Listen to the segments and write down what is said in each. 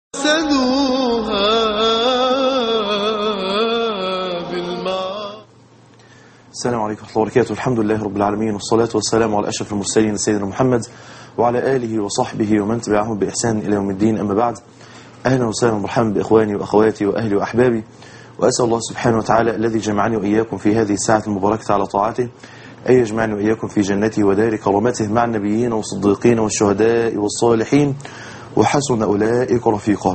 فسدوها بالمعاصي السلام عليكم ورحمة الله وبركاته الحمد لله رب العالمين والصلاة والسلام على أشرف المرسلين سيدنا محمد وعلى آله وصحبه ومن تبعهم بإحسان إلى يوم الدين أما بعد أهلا وسهلا ومرحبا بإخواني وأخواتي وأهلي وأحبابي وأسأل الله سبحانه وتعالى الذي جمعني وإياكم في هذه الساعة المباركة على طاعته أن يجمعني وإياكم في جنته ودار كرامته مع النبيين والصديقين والشهداء والصالحين وحسن أولئك رفيقا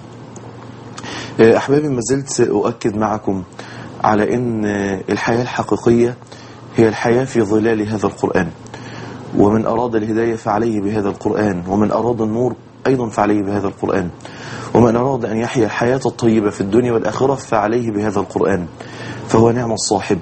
أحبابي ما زلت أؤكد معكم على أن الحياة الحقيقية هي الحياة في ظلال هذا القرآن ومن أراد الهداية فعليه بهذا القرآن ومن أراد النور أيضا فعليه بهذا القرآن ومن أراد أن يحيا الحياة الطيبة في الدنيا والآخرة فعليه بهذا القرآن فهو نعم الصاحب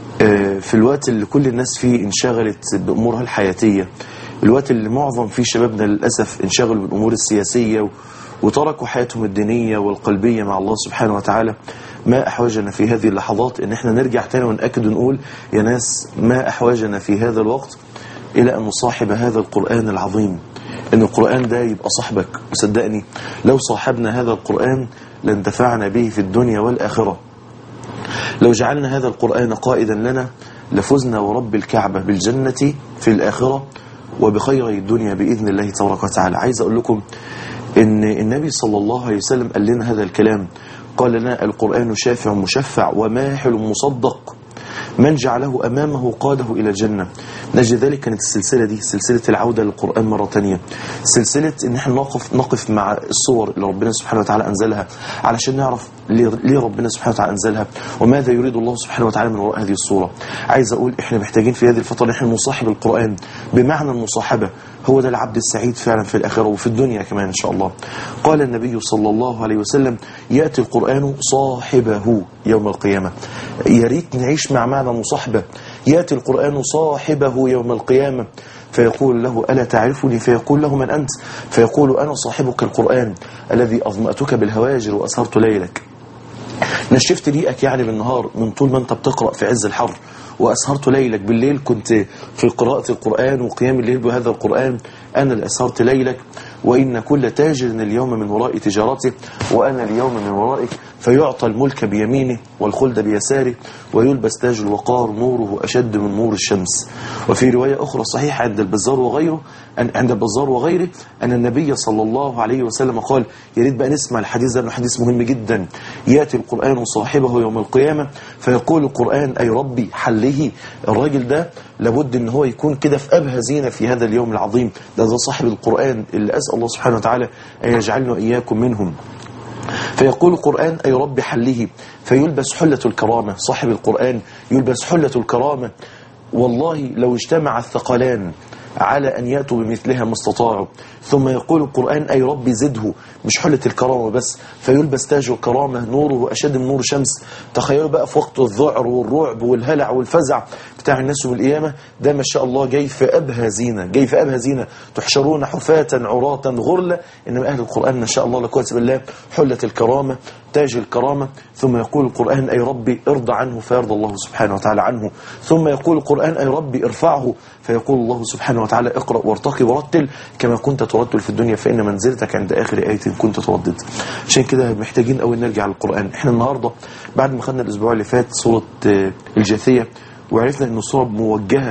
في الوقت اللي كل الناس فيه انشغلت بأمورها الحياتية الوقت اللي معظم فيه شبابنا للأسف انشغلوا بالأمور السياسية وتركوا حياتهم الدينية والقلبية مع الله سبحانه وتعالى ما أحوجنا في هذه اللحظات ان احنا نرجع تاني ونأكد ونقول يا ناس ما أحوجنا في هذا الوقت إلى أن نصاحب هذا القرآن العظيم ان القرآن ده يبقى صاحبك وصدقني لو صاحبنا هذا القرآن لانتفعنا به في الدنيا والآخرة لو جعلنا هذا القرآن قائدا لنا لفزنا ورب الكعبة بالجنة في الآخرة وبخير الدنيا بإذن الله تبارك وتعالى عايز أقول لكم ان النبي صلى الله عليه وسلم قال لنا هذا الكلام قال لنا القرآن شافع مشفع وماحل مصدق من جعله أمامه قاده إلى الجنة نجد ذلك كانت السلسلة دي سلسلة العودة للقرآن مرة تانية سلسلة ان احنا نقف, نقف مع الصور اللي ربنا سبحانه وتعالى أنزلها علشان نعرف ليه ربنا سبحانه وتعالى أنزلها وماذا يريد الله سبحانه وتعالى من وراء هذه الصورة عايز أقول احنا محتاجين في هذه الفترة احنا نصاحب القرآن بمعنى المصاحبة هو ده العبد السعيد فعلا في الآخرة وفي الدنيا كمان إن شاء الله قال النبي صلى الله عليه وسلم يأتي القرآن صاحبه يوم القيامة يا ريت نعيش مع معنى مصاحبة يأتي القرآن صاحبه يوم القيامة فيقول له ألا تعرفني فيقول له من أنت فيقول أنا صاحبك القرآن الذي أظمأتك بالهواجر وأسهرت ليلك نشفت ريقك يعني بالنهار من طول ما أنت بتقرأ في عز الحر وأسهرت ليلك بالليل كنت في قراءة القرآن وقيام الليل بهذا القرآن أنا اللي أسهرت ليلك وإن كل تاجر اليوم من وراء تجارته وأنا اليوم من ورائك فيعطى الملك بيمينه والخلد بيساره ويلبس تاج الوقار نوره أشد من نور الشمس وفي رواية أخرى صحيحة عند البزار وغيره أن عند البزار وغيره أن النبي صلى الله عليه وسلم قال يا ريت بقى نسمع الحديث ده حديث مهم جدا يأتي القرآن صاحبه يوم القيامة فيقول القرآن أي ربي حله الراجل ده لابد ان هو يكون كده في أبهى زينة في هذا اليوم العظيم ده ده صاحب القرآن اللي أسأل الله سبحانه وتعالى أن يجعلنا إياكم منهم فيقول القرآن أي رب حله فيلبس حلة الكرامة صاحب القرآن يلبس حلة الكرامة والله لو اجتمع الثقلان على أن يأتوا بمثلها ما استطاعوا ثم يقول القرآن أي رب زده مش حلة الكرامة بس فيلبس تاج الكرامة نوره أشد من نور شمس تخيلوا بقى في وقت الذعر والرعب والهلع والفزع بتاع الناس يوم القيامة ده ما شاء الله جاي في أبهى زينة جاي في أبهى زينة تحشرون حفاة عراة غرلة إنما أهل القرآن ما شاء الله لقوة بالله حلة الكرامة تاج الكرامة ثم يقول القرآن أي ربي ارضى عنه فيرضى الله سبحانه وتعالى عنه ثم يقول القرآن أي ربي ارفعه فيقول الله سبحانه وتعالى اقرأ وارتقي ورتل كما كنت ترتل في الدنيا فإن منزلتك عند آخر آية كنت تردد عشان كده محتاجين قوي نرجع للقرآن احنا النهاردة بعد ما خدنا الأسبوع اللي فات سورة الجاثية وعرفنا أن الصورة موجهة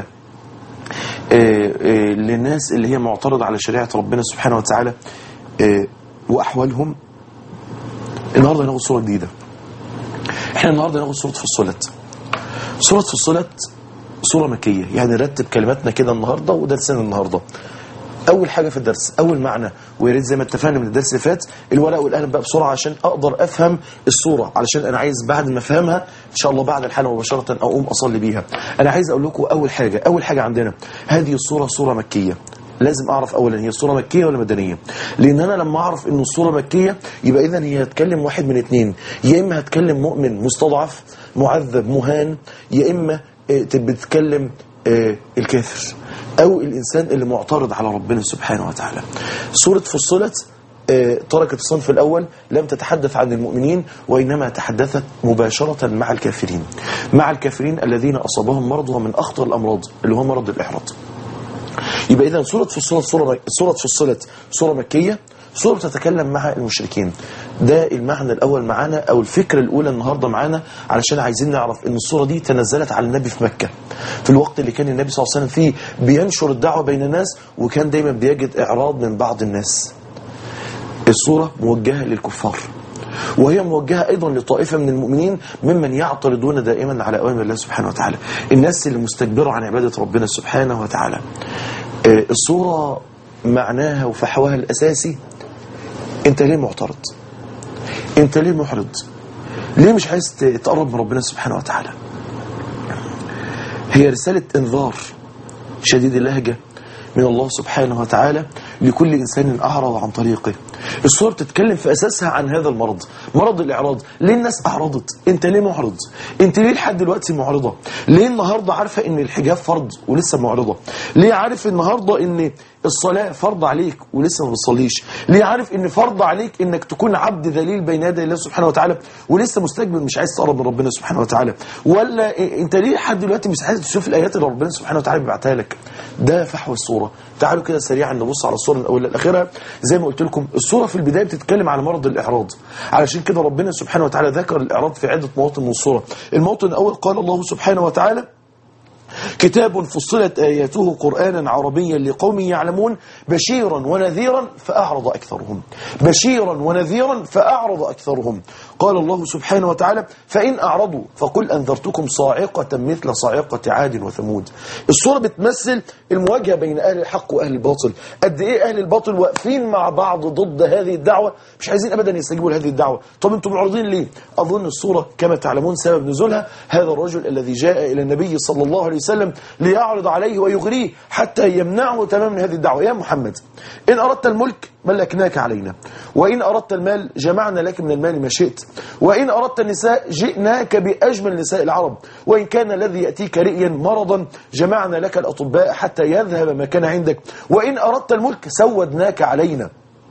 للناس اللي هي معترضة على شريعة ربنا سبحانه وتعالى وأحوالهم النهاردة هناخد صورة جديدة احنا النهاردة هناخد صورة فصلت صورة فصلت صورة مكية يعني رتب كلماتنا كده النهاردة ودرسنا النهاردة أول حاجة في الدرس أول معنى ويا ريت زي ما اتفقنا من الدرس اللي فات الورقة والقلم بقى بسرعة عشان أقدر أفهم الصورة علشان أنا عايز بعد ما أفهمها إن شاء الله بعد الحلقة مباشرة أقوم أصلي بيها أنا عايز أقول لكم أول حاجة أول حاجة عندنا هذه الصورة صورة مكية لازم اعرف اولا هي الصوره مكيه ولا مدنيه لان انا لما اعرف ان الصوره مكيه يبقى اذا هي هتكلم واحد من اثنين يا اما هتكلم مؤمن مستضعف معذب مهان يا اما بتتكلم الكافر او الانسان اللي معترض على ربنا سبحانه وتعالى سوره فصلت تركت الصنف الأول لم تتحدث عن المؤمنين وإنما تحدثت مباشرة مع الكافرين مع الكافرين الذين أصابهم مرض ومن أخطر الأمراض اللي هو مرض الإحراط يبقى إذا سورة فصلت سورة سورة فصلت سورة مكية سورة تتكلم مع المشركين ده المعنى الأول معانا أو الفكرة الأولى النهاردة معانا علشان عايزين نعرف أن السورة دي تنزلت على النبي في مكة في الوقت اللي كان النبي صلى الله عليه وسلم فيه بينشر الدعوة بين الناس وكان دايما بيجد إعراض من بعض الناس السورة موجهة للكفار وهي موجهة أيضا لطائفة من المؤمنين ممن يعترضون دائما على أوامر الله سبحانه وتعالى الناس اللي مستكبرة عن عبادة ربنا سبحانه وتعالى آه، السورة معناها وفحواها الأساسي أنت ليه معترض أنت ليه معرض ليه مش عايز ت- تقرب من ربنا سبحانه وتعالى هي رسالة انذار شديد اللهجة من الله سبحانه وتعالى لكل إنسان أعرض عن طريقه الصورة بتتكلم في أساسها عن هذا المرض مرض الإعراض ليه الناس أعرضت أنت ليه معرض أنت ليه لحد دلوقتي معرضة ليه النهاردة عارفة أن الحجاب فرض ولسه معرضة ليه عارف النهاردة أن الصلاة فرض عليك ولسه ما بتصليش ليه عارف ان فرض عليك انك تكون عبد ذليل بين يدي الله سبحانه وتعالى ولسه مستكبر مش عايز تقرب من ربنا سبحانه وتعالى ولا إيه- انت ليه لحد دلوقتي مش عايز تشوف الايات اللي ربنا سبحانه وتعالى بيبعتها لك ده فحوى الصوره تعالوا كده سريعا نبص على الصوره من اولها لاخرها زي ما قلت لكم الصوره في البدايه بتتكلم عن مرض الاعراض علشان كده ربنا سبحانه وتعالى ذكر الاعراض في عده مواطن من الصوره الموطن الاول قال الله سبحانه وتعالى كتاب فصلت آياته قرآنا عربيا لقوم يعلمون بشيرا ونذيرا فأعرض أكثرهم بشيرا ونذيرا فأعرض أكثرهم قال الله سبحانه وتعالى فإن أعرضوا فقل أنذرتكم صاعقة مثل صاعقة عاد وثمود الصورة بتمثل المواجهة بين أهل الحق وأهل الباطل قد إيه أهل الباطل واقفين مع بعض ضد هذه الدعوة مش عايزين أبدا يستجيبوا لهذه الدعوة طب أنتم معرضين ليه أظن الصورة كما تعلمون سبب نزولها هذا الرجل الذي جاء إلى النبي صلى الله عليه وسلم ليعرض عليه ويغريه حتى يمنعه تماما من هذه الدعوة يا محمد إن أردت الملك ملكناك علينا وإن أردت المال جمعنا لك من المال ما شئت وإن أردت النساء جئناك بأجمل نساء العرب وإن كان الذي يأتيك رئيا مرضا جمعنا لك الأطباء حتى يذهب ما كان عندك وإن أردت الملك سودناك علينا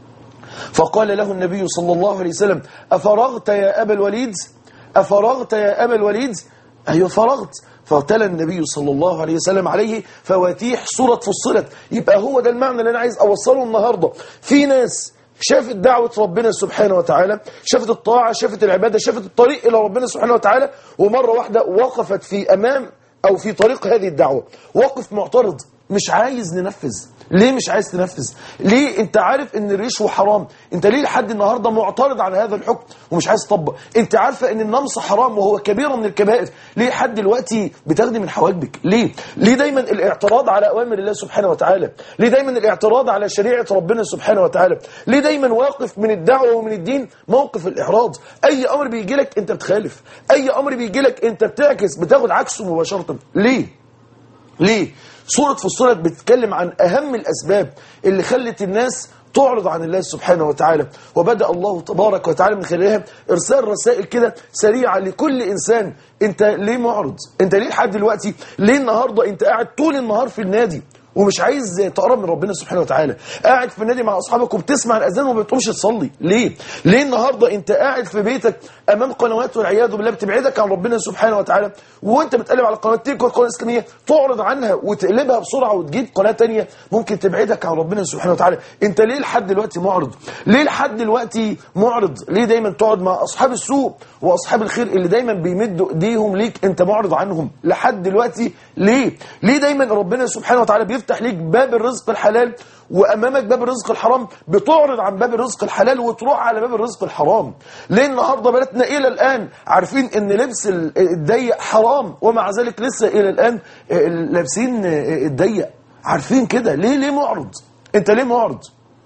فقال له النبي صلى الله عليه وسلم أفرغت يا أبا الوليد أفرغت يا أبا الوليد أيوة فرغت فتلا النبي صلى الله عليه وسلم عليه فواتيح سورة فصلت يبقى هو ده المعنى اللي أنا عايز أوصله النهاردة في ناس شافت دعوة ربنا سبحانه وتعالى شافت الطاعة شافت العبادة شافت الطريق إلى ربنا سبحانه وتعالى ومرة واحدة وقفت في أمام أو في طريق هذه الدعوة وقف معترض مش عايز ننفذ ليه مش عايز تنفذ ليه انت عارف ان الرشوة حرام انت ليه لحد النهاردة معترض على هذا الحكم ومش عايز تطبق انت عارفة ان النمص حرام وهو كبيرة من الكبائر ليه لحد دلوقتي بتاخدي من حواجبك ليه ليه دايما الاعتراض على اوامر الله سبحانه وتعالى ليه دايما الاعتراض على شريعة ربنا سبحانه وتعالى ليه دايما واقف من الدعوة ومن الدين موقف الاعراض اي امر بيجي لك انت بتخالف اي امر بيجي لك انت بتعكس بتاخد عكسه مباشرة ليه ليه سورة فصلت بتتكلم عن أهم الأسباب اللي خلت الناس تعرض عن الله سبحانه وتعالى وبدأ الله تبارك وتعالى من خلالها إرسال رسائل كده سريعة لكل إنسان أنت ليه معرض أنت ليه لحد دلوقتي ليه النهاردة أنت قاعد طول النهار في النادي ومش عايز تقرب من ربنا سبحانه وتعالى قاعد في النادي مع اصحابك وبتسمع الاذان وما بتقومش تصلي ليه ليه النهارده انت قاعد في بيتك امام قنوات والعياذ بالله بتبعدك عن ربنا سبحانه وتعالى وانت بتقلب على قناه تلك والقناه الاسلاميه تعرض عنها وتقلبها بسرعه وتجيب قناه تانية ممكن تبعدك عن ربنا سبحانه وتعالى انت ليه لحد دلوقتي معرض ليه لحد دلوقتي معرض ليه دايما تقعد مع اصحاب السوء واصحاب الخير اللي دايما بيمدوا ايديهم ليك انت معرض عنهم لحد دلوقتي ليه ليه دايما ربنا سبحانه وتعالى بيفتح ليك باب الرزق الحلال وامامك باب الرزق الحرام بتعرض عن باب الرزق الحلال وتروح على باب الرزق الحرام ليه النهارده بلدنا الى الان عارفين ان لبس ال- الضيق حرام ومع ذلك لسه الى الان آه، لابسين آه، الضيق عارفين كده ليه ليه معرض انت ليه معرض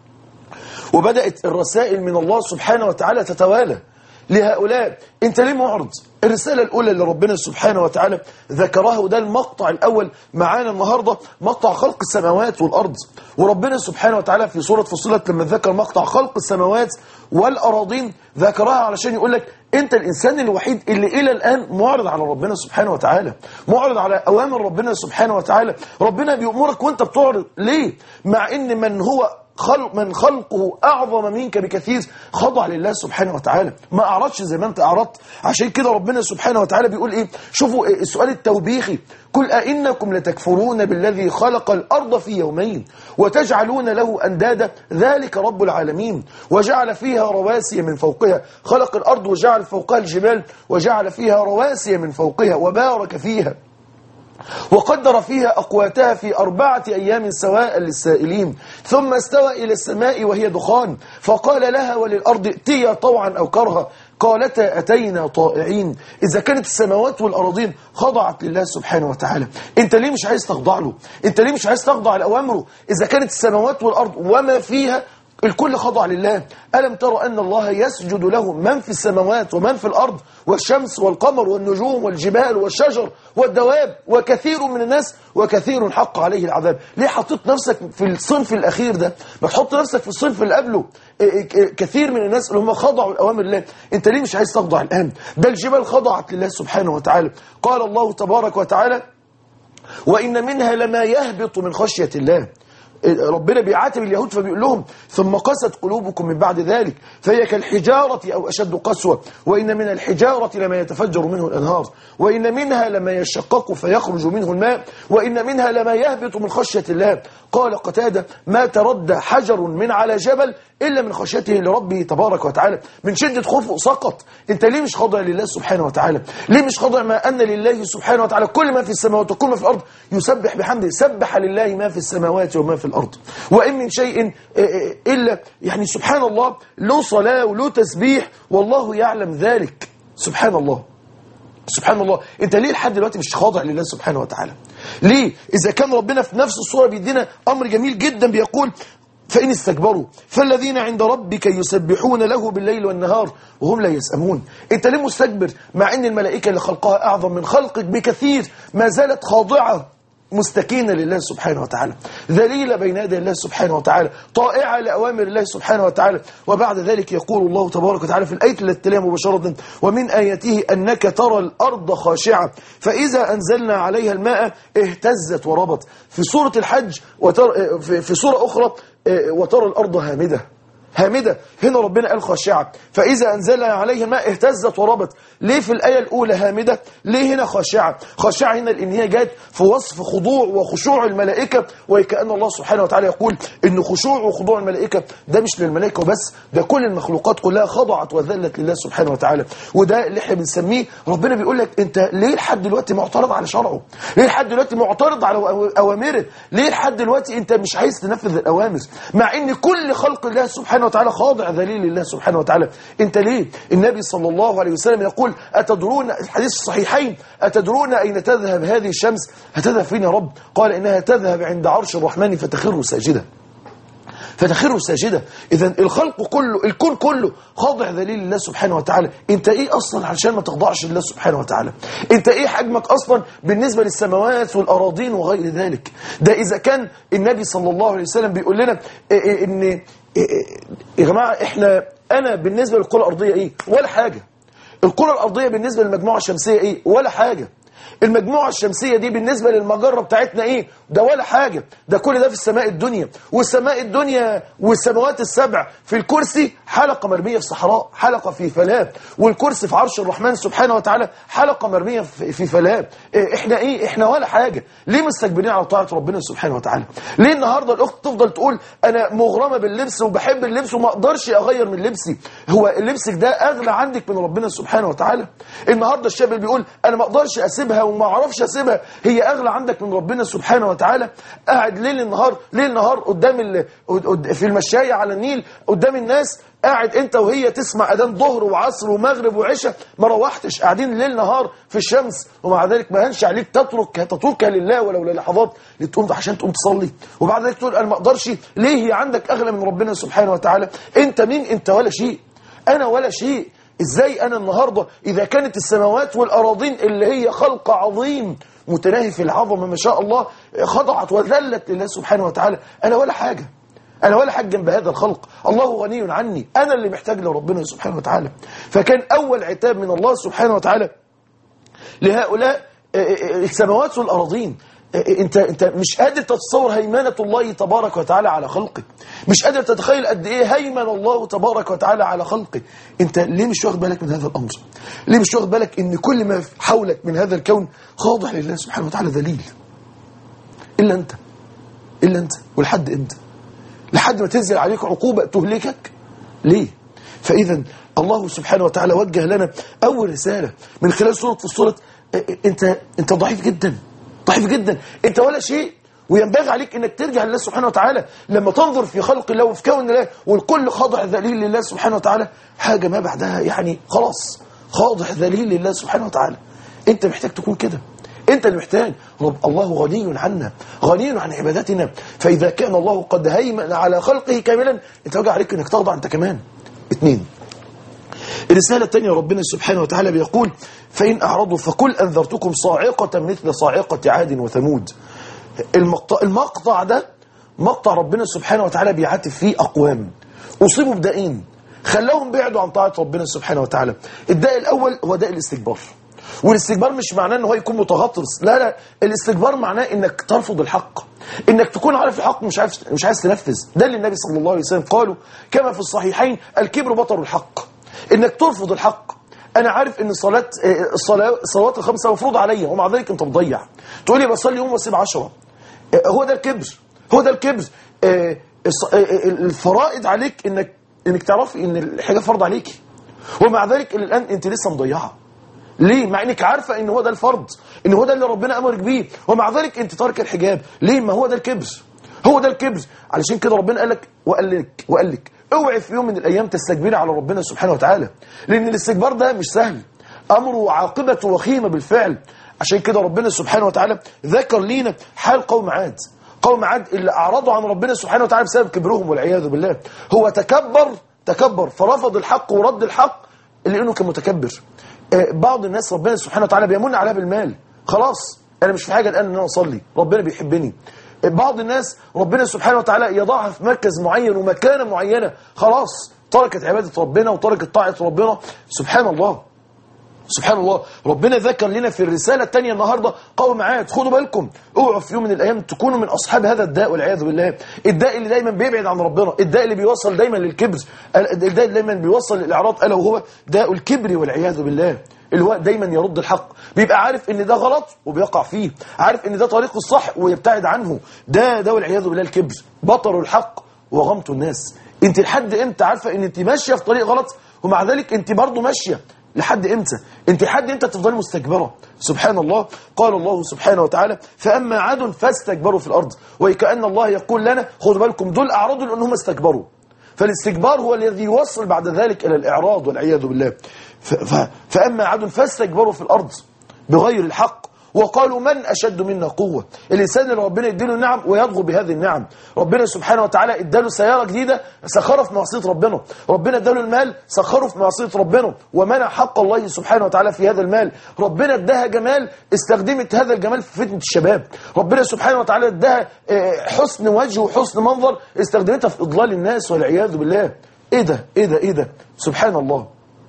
وبدأت الرسائل من الله سبحانه وتعالى تتوالى لهؤلاء انت ليه معرض الرسالة الأولى اللي ربنا سبحانه وتعالى ذكرها وده المقطع الأول معانا النهاردة مقطع خلق السماوات والأرض وربنا سبحانه وتعالى في سورة فصلت لما ذكر مقطع خلق السماوات والأراضين ذكرها علشان يقول لك انت الإنسان الوحيد اللي إلى الآن معرض على ربنا سبحانه وتعالى معرض على أوامر ربنا سبحانه وتعالى ربنا بيأمرك وانت بتعرض ليه مع ان من هو خلق من خلقه أعظم منك بكثير خضع لله سبحانه وتعالى ما أعرضش زي ما أنت أعرضت عشان كده ربنا سبحانه وتعالى بيقول إيه شوفوا إيه السؤال التوبيخي قل أئنكم لتكفرون بالذي خلق الأرض في يومين وتجعلون له أندادا ذلك رب العالمين وجعل فيها رواسي من فوقها خلق الأرض وجعل فوقها الجبال وجعل فيها رواسي من فوقها وبارك فيها وقدر فيها أقواتها في أربعة أيام سواء للسائلين ثم استوى إلى السماء وهي دخان فقال لها وللأرض ائتيا طوعا أو كرها قالتا أتينا طائعين إذا كانت السماوات والأراضين خضعت لله سبحانه وتعالى أنت ليه مش عايز تخضع له أنت ليه مش عايز تخضع لأوامره إذا كانت السماوات والأرض وما فيها الكل خضع لله ألم ترى أن الله يسجد له من في السماوات ومن في الأرض والشمس والقمر والنجوم والجبال والشجر والدواب وكثير من الناس وكثير حق عليه العذاب ليه حطيت نفسك في الصنف الأخير ده ما تحط نفسك في الصنف اللي قبله كثير من الناس اللي هم خضعوا لأوامر الله انت ليه مش عايز تخضع الآن ده الجبال خضعت لله سبحانه وتعالى قال الله تبارك وتعالى وإن منها لما يهبط من خشية الله ربنا بيعاتب اليهود فبيقول لهم ثم قست قلوبكم من بعد ذلك فهي كالحجارة أو أشد قسوة وإن من الحجارة لما يتفجر منه الأنهار وإن منها لما يشقق فيخرج منه الماء وإن منها لما يهبط من خشية الله قال قتادة ما تردى حجر من على جبل إلا من خشيته لربه تبارك وتعالى من شدة خوفه سقط أنت ليه مش خاضع لله سبحانه وتعالى ليه مش خاضع ما أن لله سبحانه وتعالى كل ما في السماوات وكل ما في الأرض يسبح بحمده سبح لله ما في السماوات وما في الأرض وإن من شيء إلا يعني سبحان الله له صلاة وله تسبيح والله يعلم ذلك سبحان الله سبحان الله انت ليه لحد دلوقتي مش خاضع لله سبحانه وتعالى ليه اذا كان ربنا في نفس الصوره بيدينا امر جميل جدا بيقول فإن استكبروا فالذين عند ربك يسبحون له بالليل والنهار وهم لا يسأمون انت ليه مستكبر مع ان الملائكة اللي خلقها أعظم من خلقك بكثير ما زالت خاضعة مستكينة لله سبحانه وتعالى ذليلة بين يدي الله سبحانه وتعالى طائعة لأوامر الله سبحانه وتعالى وبعد ذلك يقول الله تبارك وتعالى في الآية التي تليها مباشرة ومن آياته أنك ترى الأرض خاشعة فإذا أنزلنا عليها الماء اهتزت وربت في سورة الحج وتر في سورة أخرى وترى الأرض هامدة هامدة هنا ربنا قال خاشعة فإذا أنزل عليها الماء اهتزت وربت ليه في الآية الأولى هامدة ليه هنا خاشعة خاشعة هنا لأن هي جات في وصف خضوع وخشوع الملائكة وكأن الله سبحانه وتعالى يقول إن خشوع وخضوع الملائكة ده مش للملائكة وبس ده كل المخلوقات كلها خضعت وذلت لله سبحانه وتعالى وده اللي احنا بنسميه ربنا بيقول لك انت ليه لحد دلوقتي معترض على شرعه ليه لحد دلوقتي معترض على أوامره ليه لحد دلوقتي انت مش عايز تنفذ الأوامر مع ان كل خلق الله سبحانه وتعالى خاضع ذليل لله سبحانه وتعالى انت ليه النبي صلى الله عليه وسلم يقول أتدرون الحديث الصحيحين أتدرون أين تذهب هذه الشمس هتذهب فين يا رب قال إنها تذهب عند عرش الرحمن فتخر ساجدة فتخر ساجدة إذا الخلق كله الكون كله خاضع ذليل لله سبحانه وتعالى أنت إيه أصلا علشان ما تخضعش لله سبحانه وتعالى أنت إيه حجمك أصلا بالنسبة للسماوات والأراضين وغير ذلك ده إذا كان النبي صلى الله عليه وسلم بيقول لنا إن يا جماعة إحنا أنا بالنسبة للكرة الأرضية إيه ولا حاجة الكرة الأرضية بالنسبة للمجموعة الشمسية إيه ولا حاجة المجموعة الشمسية دي بالنسبة للمجرة بتاعتنا ايه ده ولا حاجة ده كل ده في السماء الدنيا والسماء الدنيا والسماوات السبع في الكرسي حلقة مرمية في صحراء حلقة في فلاة والكرسي في عرش الرحمن سبحانه وتعالى حلقة مرمية في فلاة إيه احنا ايه احنا ولا حاجة ليه مستكبرين على طاعة ربنا سبحانه وتعالى ليه النهاردة الاخت تفضل تقول انا مغرمة باللبس وبحب اللبس وما اقدرش اغير من لبسي هو لبسك ده اغلى عندك من ربنا سبحانه وتعالى النهاردة الشاب اللي بيقول انا ما اقدرش اسيبها وما اعرفش اسيبها هي اغلى عندك من ربنا سبحانه وتعالى قاعد ليل النهار ليل نهار قدام ال... في المشاية على النيل قدام الناس قاعد انت وهي تسمع اذان ظهر وعصر ومغرب وعشاء ما روحتش قاعدين ليل نهار في الشمس ومع ذلك ما هنش عليك تترك تتركها لله ولو للحظات لتقوم عشان تقوم تصلي وبعد ذلك تقول انا ما اقدرش ليه هي عندك اغلى من ربنا سبحانه وتعالى انت مين انت ولا شيء انا ولا شيء ازاي انا النهاردة اذا كانت السماوات والاراضين اللي هي خلق عظيم متناهي في العظمه ما شاء الله خضعت وذلت لله سبحانه وتعالى انا ولا حاجة انا ولا حاجة جنب هذا الخلق الله غني عني انا اللي محتاج لربنا سبحانه وتعالى فكان اول عتاب من الله سبحانه وتعالى لهؤلاء السماوات والأراضين انت انت مش قادر تتصور هيمنه الله تبارك وتعالى على خلقه مش قادر تتخيل قد ايه هيمن الله تبارك وتعالى على خلقه انت ليه مش واخد بالك من هذا الامر ليه مش واخد بالك ان كل ما حولك من هذا الكون خاضع لله سبحانه وتعالى ذليل الا انت الا انت ولحد امتى لحد ما تنزل عليك عقوبه تهلكك ليه فاذا الله سبحانه وتعالى وجه لنا اول رساله من خلال سوره الصوره انت انت ضعيف جدا ضعيف جدا انت ولا شيء وينبغي عليك انك ترجع لله سبحانه وتعالى لما تنظر في خلق الله وفي كون الله والكل خاضع ذليل لله سبحانه وتعالى حاجه ما بعدها يعني خلاص خاضع ذليل لله سبحانه وتعالى انت محتاج تكون كده انت اللي محتاج رب الله غني عنا غني عن عبادتنا فاذا كان الله قد هيمن على خلقه كاملا انت وجه عليك انك تخضع انت كمان اثنين الرسالة الثانية ربنا سبحانه وتعالى بيقول فإن أعرضوا فكل أنذرتكم صاعقة مثل صاعقة عاد وثمود المقطع, المقطع ده مقطع ربنا سبحانه وتعالى بيعاتب فيه أقوام أصيبوا بدائين خلاهم بعدوا عن طاعة ربنا سبحانه وتعالى الداء الأول هو داء الاستكبار والاستكبار مش معناه ان هو يكون متغطرس لا لا الاستكبار معناه انك ترفض الحق انك تكون عارف الحق مش عارف مش عايز تنفذ ده اللي النبي صلى الله عليه وسلم قاله كما في الصحيحين الكبر بطر الحق انك ترفض الحق انا عارف ان الصلاه الصلاه الصلوات الخمسه مفروض عليا ومع ذلك انت بتضيع تقول لي بصلي يوم واسيب 10 هو ده الكبر هو ده الكبر الفرائض عليك انك انك تعرفي ان الحجاب فرض عليكي ومع ذلك الى الان انت لسه مضيعه ليه مع انك عارفه ان هو ده الفرض ان هو ده اللي ربنا امرك بيه ومع ذلك انت تارك الحجاب ليه ما هو ده الكبر هو ده الكبر علشان كده ربنا قال لك وقال لك وقال لك اوعي في يوم من الايام تستكبري على ربنا سبحانه وتعالى لان الاستكبار ده مش سهل امره وعاقبته وخيمه بالفعل عشان كده ربنا سبحانه وتعالى ذكر لينا حال قوم عاد قوم عاد اللي اعرضوا عن ربنا سبحانه وتعالى بسبب كبرهم والعياذ بالله هو تكبر تكبر فرفض الحق ورد الحق لانه كان متكبر بعض الناس ربنا سبحانه وتعالى بيمن عليها بالمال خلاص انا مش في حاجه الان ان انا اصلي ربنا بيحبني بعض الناس ربنا سبحانه وتعالى يضعها في مركز معين ومكانه معينه خلاص تركت عباده ربنا وتركت طاعه ربنا سبحان الله سبحان الله ربنا ذكر لنا في الرسالة الثانية النهاردة قوم عاد خدوا بالكم اوعوا في يوم من الأيام تكونوا من أصحاب هذا الداء والعياذ بالله الداء اللي دايما بيبعد عن ربنا الداء اللي بيوصل دايما للكبر الداء اللي دايما بيوصل للإعراض ألا وهو داء الكبر والعياذ بالله اللي هو دايما يرد الحق بيبقى عارف ان ده غلط وبيقع فيه عارف ان ده طريق الصح ويبتعد عنه ده ده والعياذ بالله الكبر بطر الحق وغمط الناس انت لحد امتى عارفه ان انت ماشيه في طريق غلط ومع ذلك انت برضه ماشيه لحد امتى انت لحد امتى تفضلي مستكبره سبحان الله قال الله سبحانه وتعالى فاما عاد فاستكبروا في الارض وكأن الله يقول لنا خدوا بالكم دول اعرضوا لانهم استكبروا فالاستكبار هو الذي يوصل بعد ذلك الى الاعراض والعياذ بالله ف ف فاما عاد فاستكبروا في الارض بغير الحق وقالوا من أشد منا قوة الإنسان اللي ربنا يديله النعم ويضغو بهذه النعم ربنا سبحانه وتعالى اداله سيارة جديدة سخره في معصية ربنا ربنا اداله المال سخره في معصية ربنا ومنع حق الله سبحانه وتعالى في هذا المال ربنا اداها جمال استخدمت هذا الجمال في فتنة الشباب ربنا سبحانه وتعالى اداها حسن وجه وحسن منظر استخدمتها في إضلال الناس والعياذ بالله ايه ده ايه ده ايه ده سبحان الله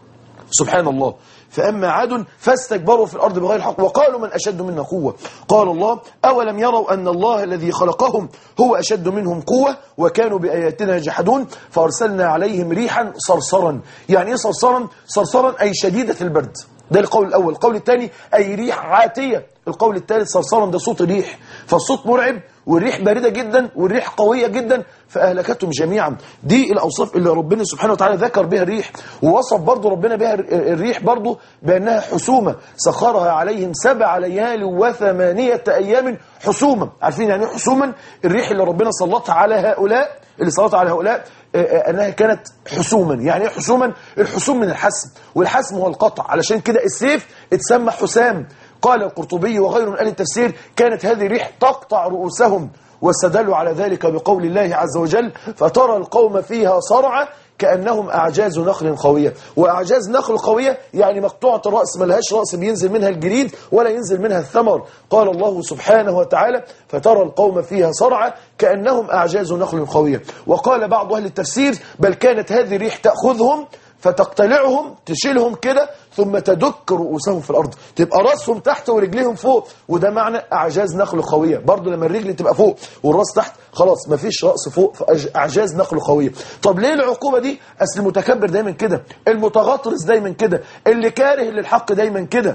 سبحان الله فأما عاد فاستكبروا في الأرض بغير الحق وقالوا من أشد منا قوة قال الله أولم يروا أن الله الذي خلقهم هو أشد منهم قوة وكانوا بآياتنا يجحدون فأرسلنا عليهم ريحا صرصرا يعني إيه صرصرا؟ صرصرا أي شديدة البرد ده القول الأول القول الثاني أي ريح عاتية القول الثالث صرصرا ده صوت ريح فالصوت مرعب والريح باردة جدا والريح قوية جدا فأهلكتهم جميعا دي الأوصاف اللي ربنا سبحانه وتعالى ذكر بها الريح ووصف برضو ربنا بها الريح برضو بأنها حسومة سخرها عليهم سبع ليال وثمانية أيام حسومة عارفين يعني حسوما الريح اللي ربنا سلطها على هؤلاء اللي سلطها على هؤلاء أنها كانت حسوما يعني ايه حسوما الحسوم من الحسم والحسم هو القطع علشان كده السيف اتسمى حسام قال القرطبي وغيره من أهل التفسير كانت هذه الريح تقطع رؤوسهم واستدلوا على ذلك بقول الله عز وجل فترى القوم فيها صرعى كأنهم أعجاز نخل قوية وأعجاز نخل قوية يعني مقطوعة الرأس ما لهاش رأس بينزل منها الجريد ولا ينزل منها الثمر قال الله سبحانه وتعالى فترى القوم فيها صرعى كأنهم أعجاز نخل قوية وقال بعض أهل التفسير بل كانت هذه الريح تأخذهم فتقتلعهم تشيلهم كده ثم تدك رؤوسهم في الارض تبقى راسهم تحت ورجليهم فوق وده معنى اعجاز نخل قويه برضه لما الرجل تبقى فوق والراس تحت خلاص مفيش راس فوق فاعجاز نخل قويه طب ليه العقوبه دي اصل المتكبر دايما كده المتغطرس دايما كده اللي كاره للحق دايما كده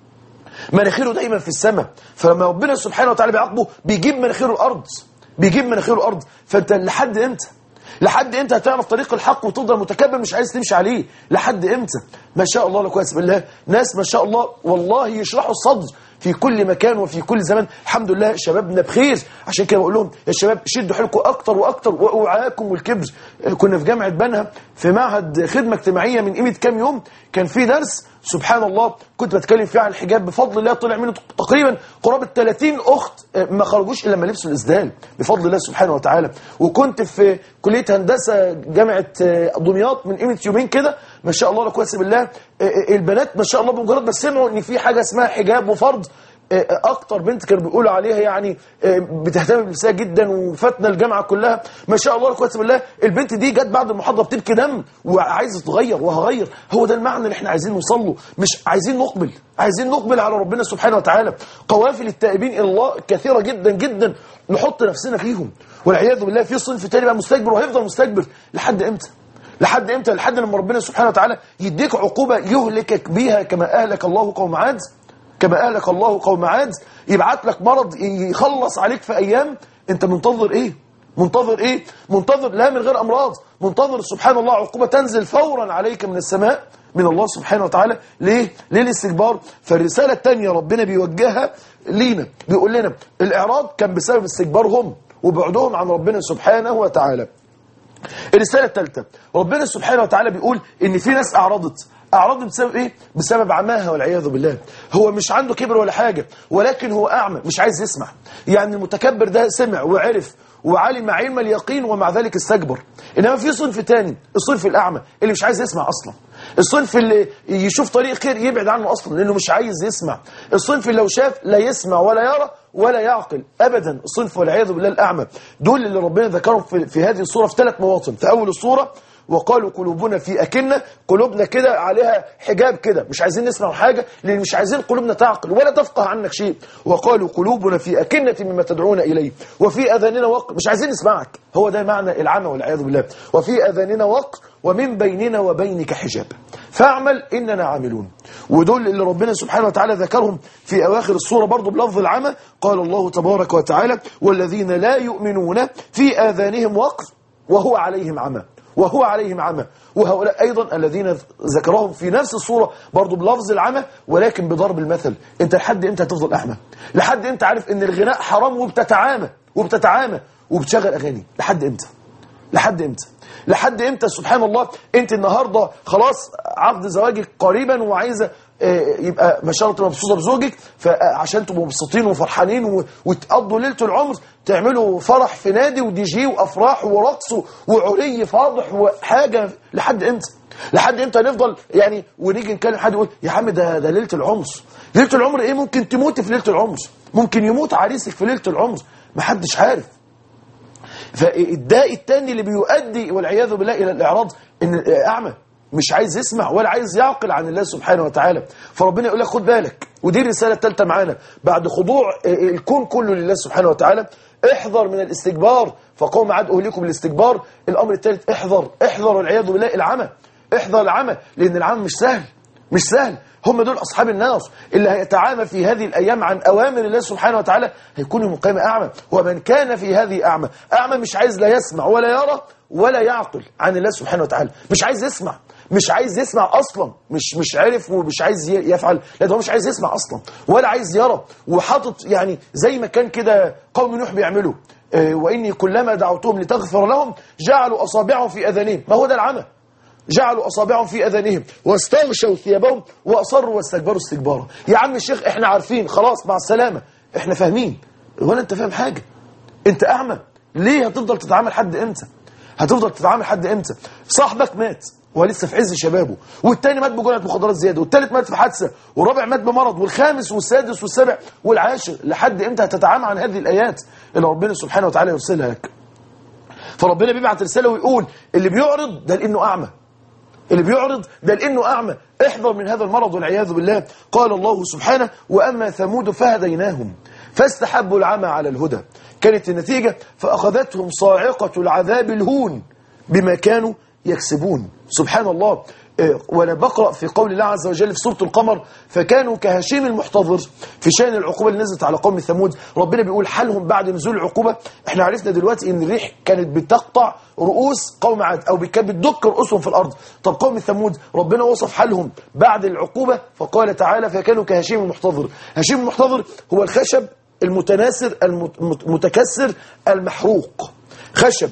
مناخيره دايما في السماء فلما ربنا سبحانه وتعالى بيعاقبه بيجيب مناخيره الارض بيجيب مناخيره الارض فانت لحد امتى لحد امتى هتعرف طريق الحق وتفضل متكبر مش عايز تمشي عليه لحد امتى ما شاء الله لا قوه بالله ناس ما شاء الله والله يشرحوا الصدر في كل مكان وفي كل زمان الحمد لله شبابنا بخير عشان كده بقول لهم يا شباب شدوا حيلكم اكتر واكتر واوعاكم والكبر كنا في جامعه بنها في معهد خدمه اجتماعيه من قيمه كام يوم كان في درس سبحان الله كنت بتكلم فيه عن الحجاب بفضل الله طلع منه تقريبا قرابه 30 اخت ما خرجوش الا لما لبسوا الاسدال بفضل الله سبحانه وتعالى وكنت في كليه هندسه جامعه دمياط من قيمه يومين كده ما شاء الله لا قوه الا بالله البنات ما شاء الله بمجرد ما سمعوا ان في حاجه اسمها حجاب وفرض اكتر بنت كانوا بيقولوا عليها يعني بتهتم بنفسها جدا وفاتنا الجامعه كلها ما شاء الله لا بالله البنت دي جت بعد المحاضره بتبكي دم وعايزه تغير وهغير هو ده المعنى اللي احنا عايزين نوصل له مش عايزين نقبل عايزين نقبل على ربنا سبحانه وتعالى قوافل التائبين الى الله كثيره جدا جدا نحط نفسنا فيهم والعياذ بالله في صنف تاني بقى مستكبر وهيفضل مستكبر لحد امتى لحد امتى لحد لما ربنا سبحانه وتعالى يديك عقوبه يهلكك بيها كما اهلك الله قوم عاد كما أهلك الله قوم عاد يبعت لك مرض يخلص عليك في أيام أنت منتظر إيه منتظر إيه منتظر لا من غير أمراض منتظر سبحان الله عقوبة تنزل فورا عليك من السماء من الله سبحانه وتعالى ليه ليه الاستكبار فالرسالة الثانية ربنا بيوجهها لينا بيقول لنا الإعراض كان بسبب استكبارهم وبعدهم عن ربنا سبحانه وتعالى الرسالة الثالثة ربنا سبحانه وتعالى بيقول ان في ناس اعرضت اعراض بسبب ايه بسبب عماها والعياذ بالله هو مش عنده كبر ولا حاجة ولكن هو اعمى مش عايز يسمع يعني المتكبر ده سمع وعرف وعلم علم اليقين ومع ذلك استكبر انما في صنف تاني الصنف الاعمى اللي مش عايز يسمع اصلا الصنف اللي يشوف طريق خير يبعد عنه اصلا لانه مش عايز يسمع الصنف اللي لو شاف لا يسمع ولا يرى ولا يعقل ابدا الصنف والعياذ بالله الاعمى دول اللي ربنا ذكرهم في, في هذه الصوره في ثلاث مواطن في اول الصوره وقالوا قلوبنا في أكنة قلوبنا كده عليها حجاب كده مش عايزين نسمع حاجة لأن مش عايزين قلوبنا تعقل ولا تفقه عنك شيء وقالوا قلوبنا في أكنة مما تدعونا إليه وفي أذاننا وقر مش عايزين نسمعك هو ده معنى العمى والعياذ بالله وفي أذاننا وقر ومن بيننا وبينك حجاب فاعمل إننا عاملون ودول اللي ربنا سبحانه وتعالى ذكرهم في أواخر الصورة برضو بلفظ العمى قال الله تبارك وتعالى والذين لا يؤمنون في آذانهم وقر وهو عليهم عمى وهو عليهم عمى وهؤلاء أيضا الذين ذكرهم في نفس الصورة برضو بلفظ العمى ولكن بضرب المثل انت لحد امتى هتفضل أعمى لحد امتى عارف ان الغناء حرام وبتتعامى وبتتعامى وبتشغل أغاني لحد امتى لحد امتى لحد امتى سبحان الله انت النهاردة خلاص عقد زواجك قريبا وعايزة يبقى ما شاء الله تبقى مبسوطه بزوجك فعشان تبقوا مبسوطين وفرحانين وتقضوا ليله العمر تعملوا فرح في نادي ودي جي وافراح ورقص وعري فاضح وحاجه لحد امتى لحد امتى نفضل يعني ونيجي نكلم حد يقول يا عم ده ده ليله العمر ليله العمر ايه ممكن تموتي في ليله العمر ممكن يموت عريسك في ليله العمر ما حدش عارف فالداء الثاني اللي بيؤدي والعياذ بالله الى الاعراض ان اعمى مش عايز يسمع ولا عايز يعقل عن الله سبحانه وتعالى فربنا يقول لك خد بالك ودي الرسالة الثالثة معانا بعد خضوع الكون كله لله سبحانه وتعالى احذر من الاستكبار فقوم عاد أهلكم بالاستكبار الأمر الثالث احذر احذر والعياذ بالله العمى احذر العمى لأن العمى مش سهل مش سهل هم دول أصحاب النار اللي هيتعامى في هذه الأيام عن أوامر الله سبحانه وتعالى هيكون يوم القيامة أعمى ومن كان في هذه أعمى أعمى مش عايز لا يسمع ولا يرى ولا يعقل عن الله سبحانه وتعالى مش عايز يسمع مش عايز يسمع اصلا مش مش عارف ومش عايز يفعل لا ده هو مش عايز يسمع اصلا ولا عايز يرى وحاطط يعني زي ما كان كده قوم نوح بيعملوا آه واني كلما دعوتهم لتغفر لهم جعلوا اصابعهم في اذانهم ما هو ده العمى جعلوا اصابعهم في اذانهم واستغشوا ثيابهم واصروا واستكبروا استكبارا يا عم الشيخ احنا عارفين خلاص مع السلامه احنا فاهمين ولا انت فاهم حاجه انت اعمى ليه هتفضل تتعامل حد امتى هتفضل تتعامل حد امتى صاحبك مات وهو لسه في عز شبابه والتاني مات بجرعه مخدرات زياده والتالت مات في حادثه والرابع مات بمرض والخامس والسادس والسابع والعاشر لحد امتى هتتعامى عن هذه الايات اللي ربنا سبحانه وتعالى يرسلها لك فربنا بيبعت رساله ويقول اللي بيعرض ده لانه اعمى اللي بيعرض ده لانه اعمى احذر من هذا المرض والعياذ بالله قال الله سبحانه واما ثمود فهديناهم فاستحبوا العمى على الهدى كانت النتيجه فاخذتهم صاعقه العذاب الهون بما كانوا يكسبون سبحان الله آه، وانا بقرا في قول الله عز وجل في سوره القمر فكانوا كهشيم المحتضر في شان العقوبه اللي نزلت على قوم ثمود ربنا بيقول حالهم بعد نزول العقوبه احنا عرفنا دلوقتي ان الريح كانت بتقطع رؤوس قوم عاد او كانت بتدك رؤوسهم في الارض طب قوم ثمود ربنا وصف حالهم بعد العقوبه فقال تعالى فكانوا كهشيم المحتضر هشيم المحتضر هو الخشب المتناثر المتكسر المحروق خشب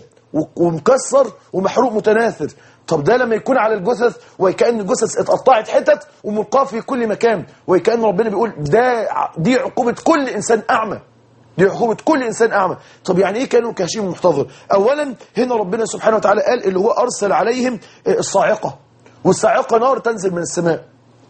ومكسر ومحروق متناثر طب ده لما يكون على الجثث وكأن الجثث اتقطعت حتت وملقاه في كل مكان وكأن ربنا بيقول ده دي عقوبة كل إنسان أعمى دي عقوبة كل إنسان أعمى طب يعني إيه كانوا كهشيم محتضر أولا هنا ربنا سبحانه وتعالى قال اللي هو أرسل عليهم الصاعقة والصاعقة نار تنزل من السماء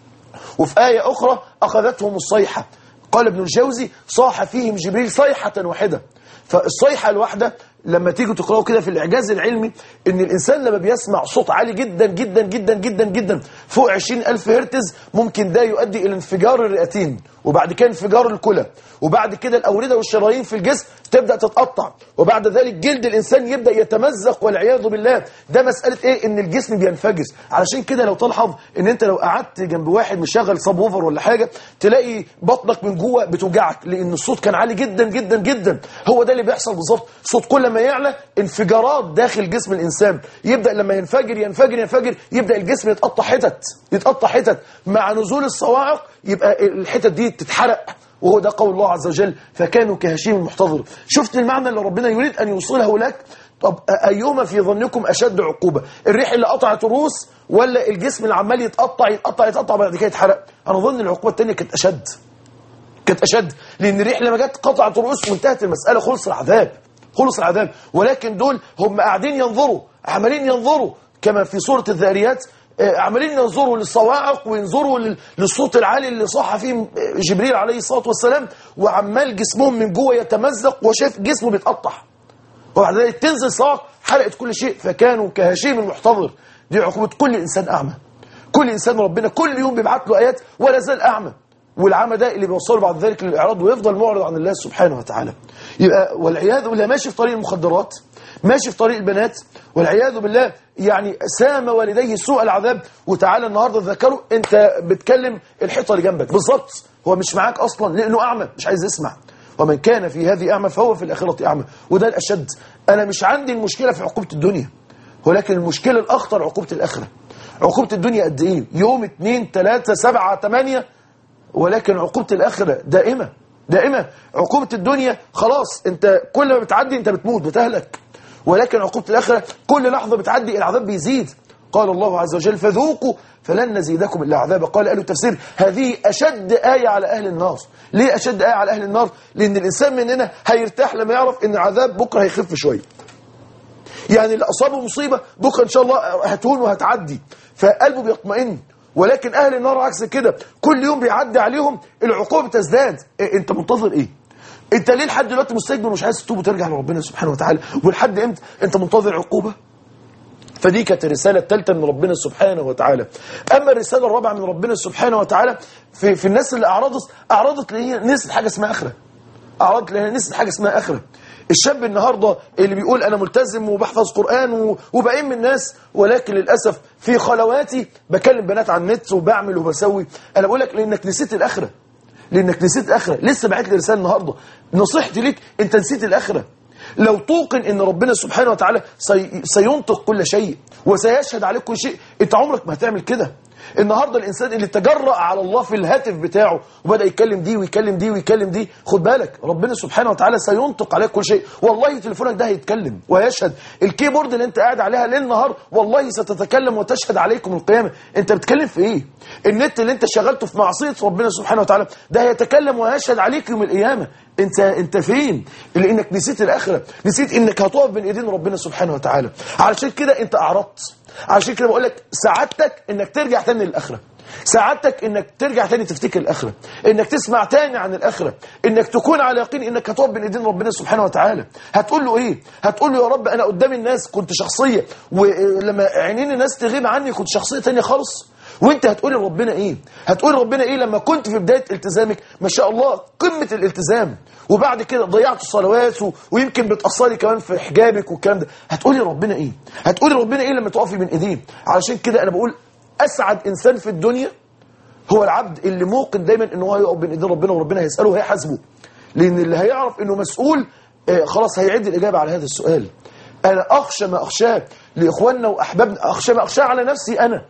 وفي آية أخرى أخذتهم الصيحة قال ابن الجوزي صاح فيهم جبريل صيحة واحدة فالصيحة الواحدة لما تيجوا تقرأوا كده في الإعجاز العلمي إن الإنسان لما بيسمع صوت عالي جدا جدا جدا جدا جدا فوق 20 ألف هرتز ممكن ده يؤدي إلى انفجار الرئتين وبعد كده انفجار الكلى وبعد كده الأوردة والشرايين في الجسم تبدأ تتقطع وبعد ذلك جلد الإنسان يبدأ يتمزق والعياذ بالله ده مسألة إيه إن الجسم بينفجر علشان كده لو تلحظ إن أنت لو قعدت جنب واحد مشغل صاب ووفر ولا حاجة تلاقي بطنك من جوه بتوجعك لأن الصوت كان عالي جدا جدا جدا هو ده اللي بيحصل بالظبط صوت كل ما يعلى انفجارات داخل جسم الإنسان يبدأ لما ينفجر ينفجر ينفجر يبدأ الجسم يتقطع حتت يتقطع حتت مع نزول الصواعق يبقى الحتت دي تتحرق وهو ده قول الله عز وجل فكانوا كهشيم المحتضر شفت المعنى اللي ربنا يريد أن يوصله لك طب أيهما في ظنكم أشد عقوبة الريح اللي قطعت الروس ولا الجسم اللي عمال يتقطع يتقطع يتقطع بعد كده يتحرق أنا ظن العقوبة الثانية كانت أشد كانت أشد لأن الريح لما جت قطعت الرؤوس وانتهت المسألة خلص العذاب خلص العذاب ولكن دول هم قاعدين ينظروا عمالين ينظروا كما في سورة الذاريات عمالين ينظروا للصواعق وينظروا للصوت العالي اللي صح فيه جبريل عليه الصلاة والسلام وعمال جسمهم من جوه يتمزق وشاف جسمه بيتقطع وبعد ذلك تنزل صواعق حرقت كل شيء فكانوا كهشيم المحتضر دي عقوبة كل إنسان أعمى كل إنسان ربنا كل يوم بيبعت له آيات ولا زال أعمى والعمى ده اللي بيوصله بعد ذلك للإعراض ويفضل معرض عن الله سبحانه وتعالى يبقى والعياذ بالله ماشي في طريق المخدرات ماشي في طريق البنات والعياذ بالله يعني سام والديه سوء العذاب وتعالى النهارده ذكروا انت بتكلم الحيطه اللي جنبك بالظبط هو مش معاك اصلا لانه اعمى مش عايز يسمع ومن كان في هذه اعمى فهو في الاخره اعمى وده الاشد انا مش عندي المشكله في عقوبه الدنيا ولكن المشكله الاخطر عقوبه الاخره عقوبه الدنيا قد ايه يوم 2 3 7 8 ولكن عقوبه الاخره دائمه دائمه عقوبه الدنيا خلاص انت كل ما بتعدي انت بتموت بتهلك ولكن عقوبة الآخرة كل لحظة بتعدي العذاب بيزيد قال الله عز وجل فذوقوا فلن نزيدكم إلا عذابا قال أهل التفسير هذه أشد آية على أهل النار ليه أشد آية على أهل النار لأن الإنسان مننا هيرتاح لما يعرف أن عذاب بكرة هيخف شوية يعني اللي أصابه مصيبة بكرة إن شاء الله هتهون وهتعدي فقلبه بيطمئن ولكن أهل النار عكس كده كل يوم بيعدي عليهم العقوبة تزداد إيه أنت منتظر إيه انت ليه لحد دلوقتي مستكبر ومش عايز تتوب وترجع لربنا سبحانه وتعالى ولحد امتى انت منتظر عقوبه فدي كانت الرسالة الثالثة من ربنا سبحانه وتعالى أما الرسالة الرابعة من ربنا سبحانه وتعالى في, في الناس اللي أعرضت أعرضت لهي نسيت حاجة اسمها آخرة أعرضت لهي نسيت حاجة اسمها آخرة الشاب النهاردة اللي بيقول أنا ملتزم وبحفظ قرآن وبقيم من الناس ولكن للأسف في خلواتي بكلم بنات على النت وبعمل وبسوي أنا بقول لك لأنك نسيت الآخرة لانك نسيت الاخره لسه بعت لي رساله النهارده نصيحتي ليك انت نسيت الاخره لو توقن ان ربنا سبحانه وتعالى سي... سينطق كل شيء وسيشهد عليك كل شيء انت عمرك ما هتعمل كده النهارده الانسان اللي تجرأ على الله في الهاتف بتاعه وبدا يتكلم دي ويكلم دي ويكلم دي خد بالك ربنا سبحانه وتعالى سينطق عليك كل شيء والله تليفونك ده هيتكلم ويشهد الكيبورد اللي انت قاعد عليها ليل نهار والله ستتكلم وتشهد عليكم القيامه انت بتتكلم في ايه النت اللي انت شغلته في معصيه ربنا سبحانه وتعالى ده هيتكلم ويشهد عليك يوم القيامه انت انت فين لانك نسيت الاخره نسيت انك هتقف بين ايدين ربنا سبحانه وتعالى علشان كده انت اعرضت علشان كده بقول لك سعادتك انك ترجع تاني للاخره سعادتك انك ترجع تاني تفتكر الاخره انك تسمع تاني عن الاخره انك تكون على يقين انك هتقف بين ايدين ربنا سبحانه وتعالى هتقول له ايه هتقول له يا رب انا قدام الناس كنت شخصيه ولما عينين الناس تغيب عني كنت شخصيه تانية خالص وانت هتقول لربنا ايه هتقول لربنا ايه لما كنت في بدايه التزامك ما شاء الله قمه الالتزام وبعد كده ضيعت الصلوات و... ويمكن بتاثري كمان في حجابك والكلام ده هتقولي لربنا ايه هتقولي لربنا ايه لما تقفي بين ايديه علشان كده انا بقول اسعد انسان في الدنيا هو العبد اللي موقن دايما ان هو هيقف بين ايدين ربنا وربنا هيساله وهيحاسبه لان اللي هيعرف انه مسؤول آه خلاص هيعد الاجابه على هذا السؤال انا اخشى ما اخشاه لاخواننا واحبابنا اخشى ما اخشاه على نفسي انا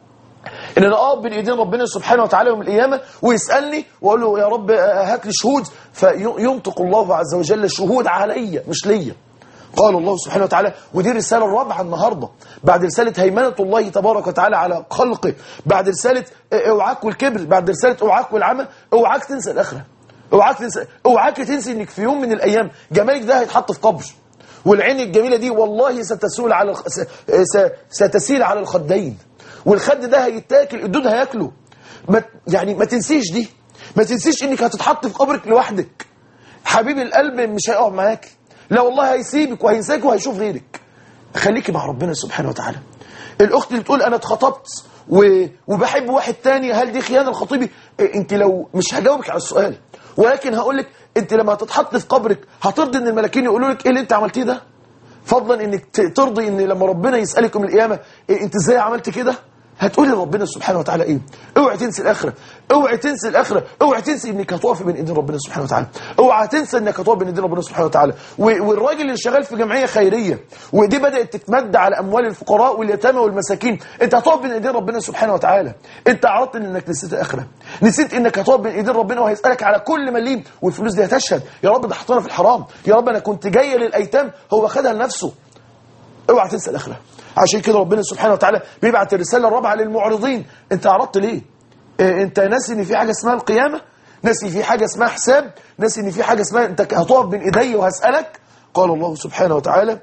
ان انا اقف بين ايدين ربنا سبحانه وتعالى يوم القيامه ويسالني واقول له يا رب هات لي شهود فينطق الله عز وجل الشهود عليا مش ليا قال الله سبحانه وتعالى ودي الرسالة الرابعة النهاردة بعد رسالة هيمنة الله تبارك وتعالى على خلقه بعد رسالة اوعاك والكبر بعد رسالة اوعاك والعمى اوعاك تنسى الآخرة اوعاك تنسى اوعاك تنسي انك في يوم من الايام جمالك ده هيتحط في قبر والعين الجميلة دي والله ستسول على الخ... س... س... ستسيل على الخدين والخد ده هيتاكل الدود هياكله ما... يعني ما تنسيش دي ما تنسيش انك هتتحط في قبرك لوحدك حبيب القلب مش هيقف معاك لا والله هيسيبك وهينساك وهيشوف غيرك خليكي مع ربنا سبحانه وتعالى الاخت اللي بتقول انا اتخطبت و... وبحب واحد تاني هل دي خيانه لخطيبي إيه انت لو مش هجاوبك على السؤال ولكن هقول لك انت لما هتتحط في قبرك هترضي ان الملاكين يقولوا لك ايه اللي انت عملتيه ده فضلا انك ترضي ان لما ربنا يسالك يوم القيامه إيه انت ازاي عملت كده هتقولي لربنا سبحانه وتعالى ايه اوعي تنسي الاخره اوعي تنسي الاخره اوعي تنسي انك هتقف بين ايدين ربنا سبحانه وتعالى اوعي تنسى انك هتقف بين ايدين ربنا سبحانه وتعالى والراجل اللي شغال في جمعيه خيريه ودي بدات تتمد على اموال الفقراء واليتامى والمساكين انت هتقف بين ايدين ربنا سبحانه وتعالى انت عرضت انك نسيت الاخره نسيت انك هتقف بين ايدين ربنا وهيسالك على كل مليم والفلوس دي هتشهد يا رب ده حطنا في الحرام يا رب انا كنت جايه للايتام هو خدها لنفسه اوعى تنسى الاخره عشان كده ربنا سبحانه وتعالى بيبعت الرساله الرابعه للمعرضين انت عرضت ليه اه انت ناسي ان في حاجه اسمها القيامه ناسي في حاجه اسمها حساب ناسي ان في حاجه اسمها انت هتقف بين ايدي وهسالك قال الله سبحانه وتعالى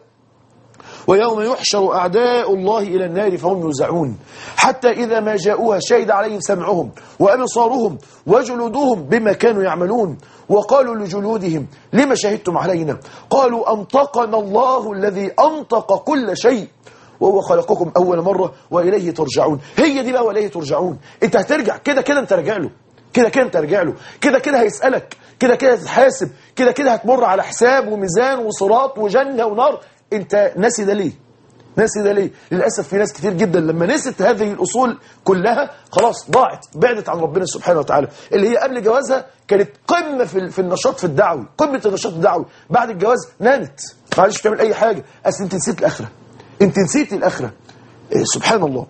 ويوم يحشر أعداء الله إلى النار فهم يوزعون حتى إذا ما جاءوها شهد عليهم سمعهم وأبصارهم وجلودهم بما كانوا يعملون وقالوا لجلودهم لما شهدتم علينا قالوا أنطقنا الله الذي أنطق كل شيء وهو خلقكم أول مرة وإليه ترجعون هي دي بقى وإليه ترجعون أنت هترجع كده كده أنت راجع له كده كده أنت راجع له كده كده هيسألك كده كده هتتحاسب كده كده هتمر على حساب وميزان وصراط وجنة ونار أنت ناسي ده ليه ناسي ده ليه للأسف في ناس كتير جدا لما نسيت هذه الأصول كلها خلاص ضاعت بعدت عن ربنا سبحانه وتعالى اللي هي قبل جوازها كانت قمة في, في النشاط في الدعوي قمة النشاط الدعوي بعد الجواز نامت معلش بتعمل أي حاجة أصل أنت نسيت الآخرة أنت نسيت الآخرة إيه سبحان الله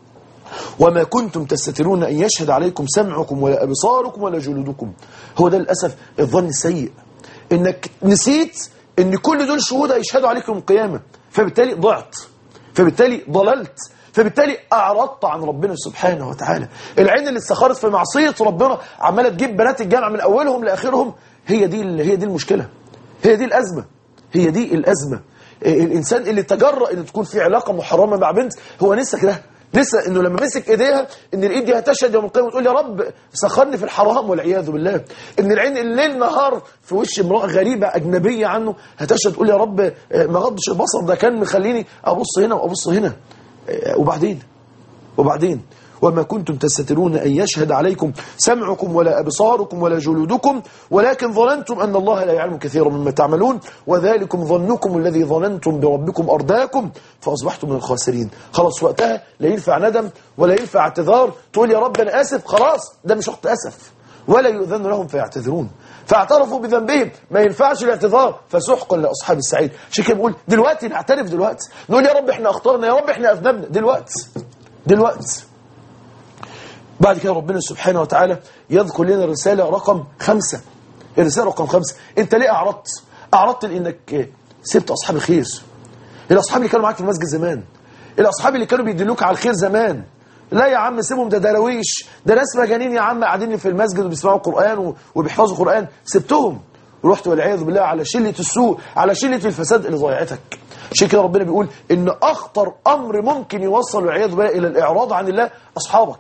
وما كنتم تستترون أن يشهد عليكم سمعكم ولا أبصاركم ولا جلودكم هو ده للأسف الظن السيء إنك نسيت إن كل دول شهود هيشهدوا عليك يوم القيامة فبالتالي ضعت فبالتالي ضللت فبالتالي أعرضت عن ربنا سبحانه وتعالى العين اللي استخارت في معصية ربنا عمالة تجيب بنات الجامعة من أولهم لآخرهم هي دي هي دي المشكلة هي دي الأزمة هي دي الأزمة الإنسان اللي تجرأ إن تكون في علاقة محرمة مع بنت هو نسى كده لسه انه لما مسك ايديها ان الايد دي هتشهد يوم القيامه وتقول يا رب سخرني في الحرام والعياذ بالله ان العين الليل نهار في وش امراه غريبه اجنبيه عنه هتشهد تقول يا رب ما غضش البصر ده كان مخليني ابص هنا وابص هنا وبعدين وبعدين وما كنتم تستترون أن يشهد عليكم سمعكم ولا أبصاركم ولا جلودكم ولكن ظننتم أن الله لا يعلم كثيرا مما تعملون وذلكم ظنكم الذي ظننتم بربكم أرداكم فأصبحتم من الخاسرين خلاص وقتها لا ينفع ندم ولا ينفع اعتذار تقول يا رب أنا آسف خلاص ده مش وقت أسف ولا يؤذن لهم فيعتذرون فاعترفوا بذنبهم ما ينفعش الاعتذار فسحقا لاصحاب السعيد عشان كده بقول دلوقتي نعترف دلوقتي نقول يا رب احنا اخطانا يا رب احنا اذنبنا دلوقتي دلوقتي بعد كده ربنا سبحانه وتعالى يذكر لنا الرسالة رقم خمسة الرسالة رقم خمسة انت ليه اعرضت اعرضت لانك سبت اصحاب الخير الاصحاب اللي كانوا معاك في المسجد زمان الاصحاب اللي كانوا بيدلوك على الخير زمان لا يا عم سيبهم ده درويش ده ناس مجانين يا عم قاعدين في المسجد وبيسمعوا قرآن وبيحفظوا قرآن سبتهم ورحت والعياذ بالله على شلة السوء على شلة الفساد اللي ضيعتك عشان كده ربنا بيقول ان اخطر امر ممكن يوصل والعياذ بالله الى الاعراض عن الله اصحابك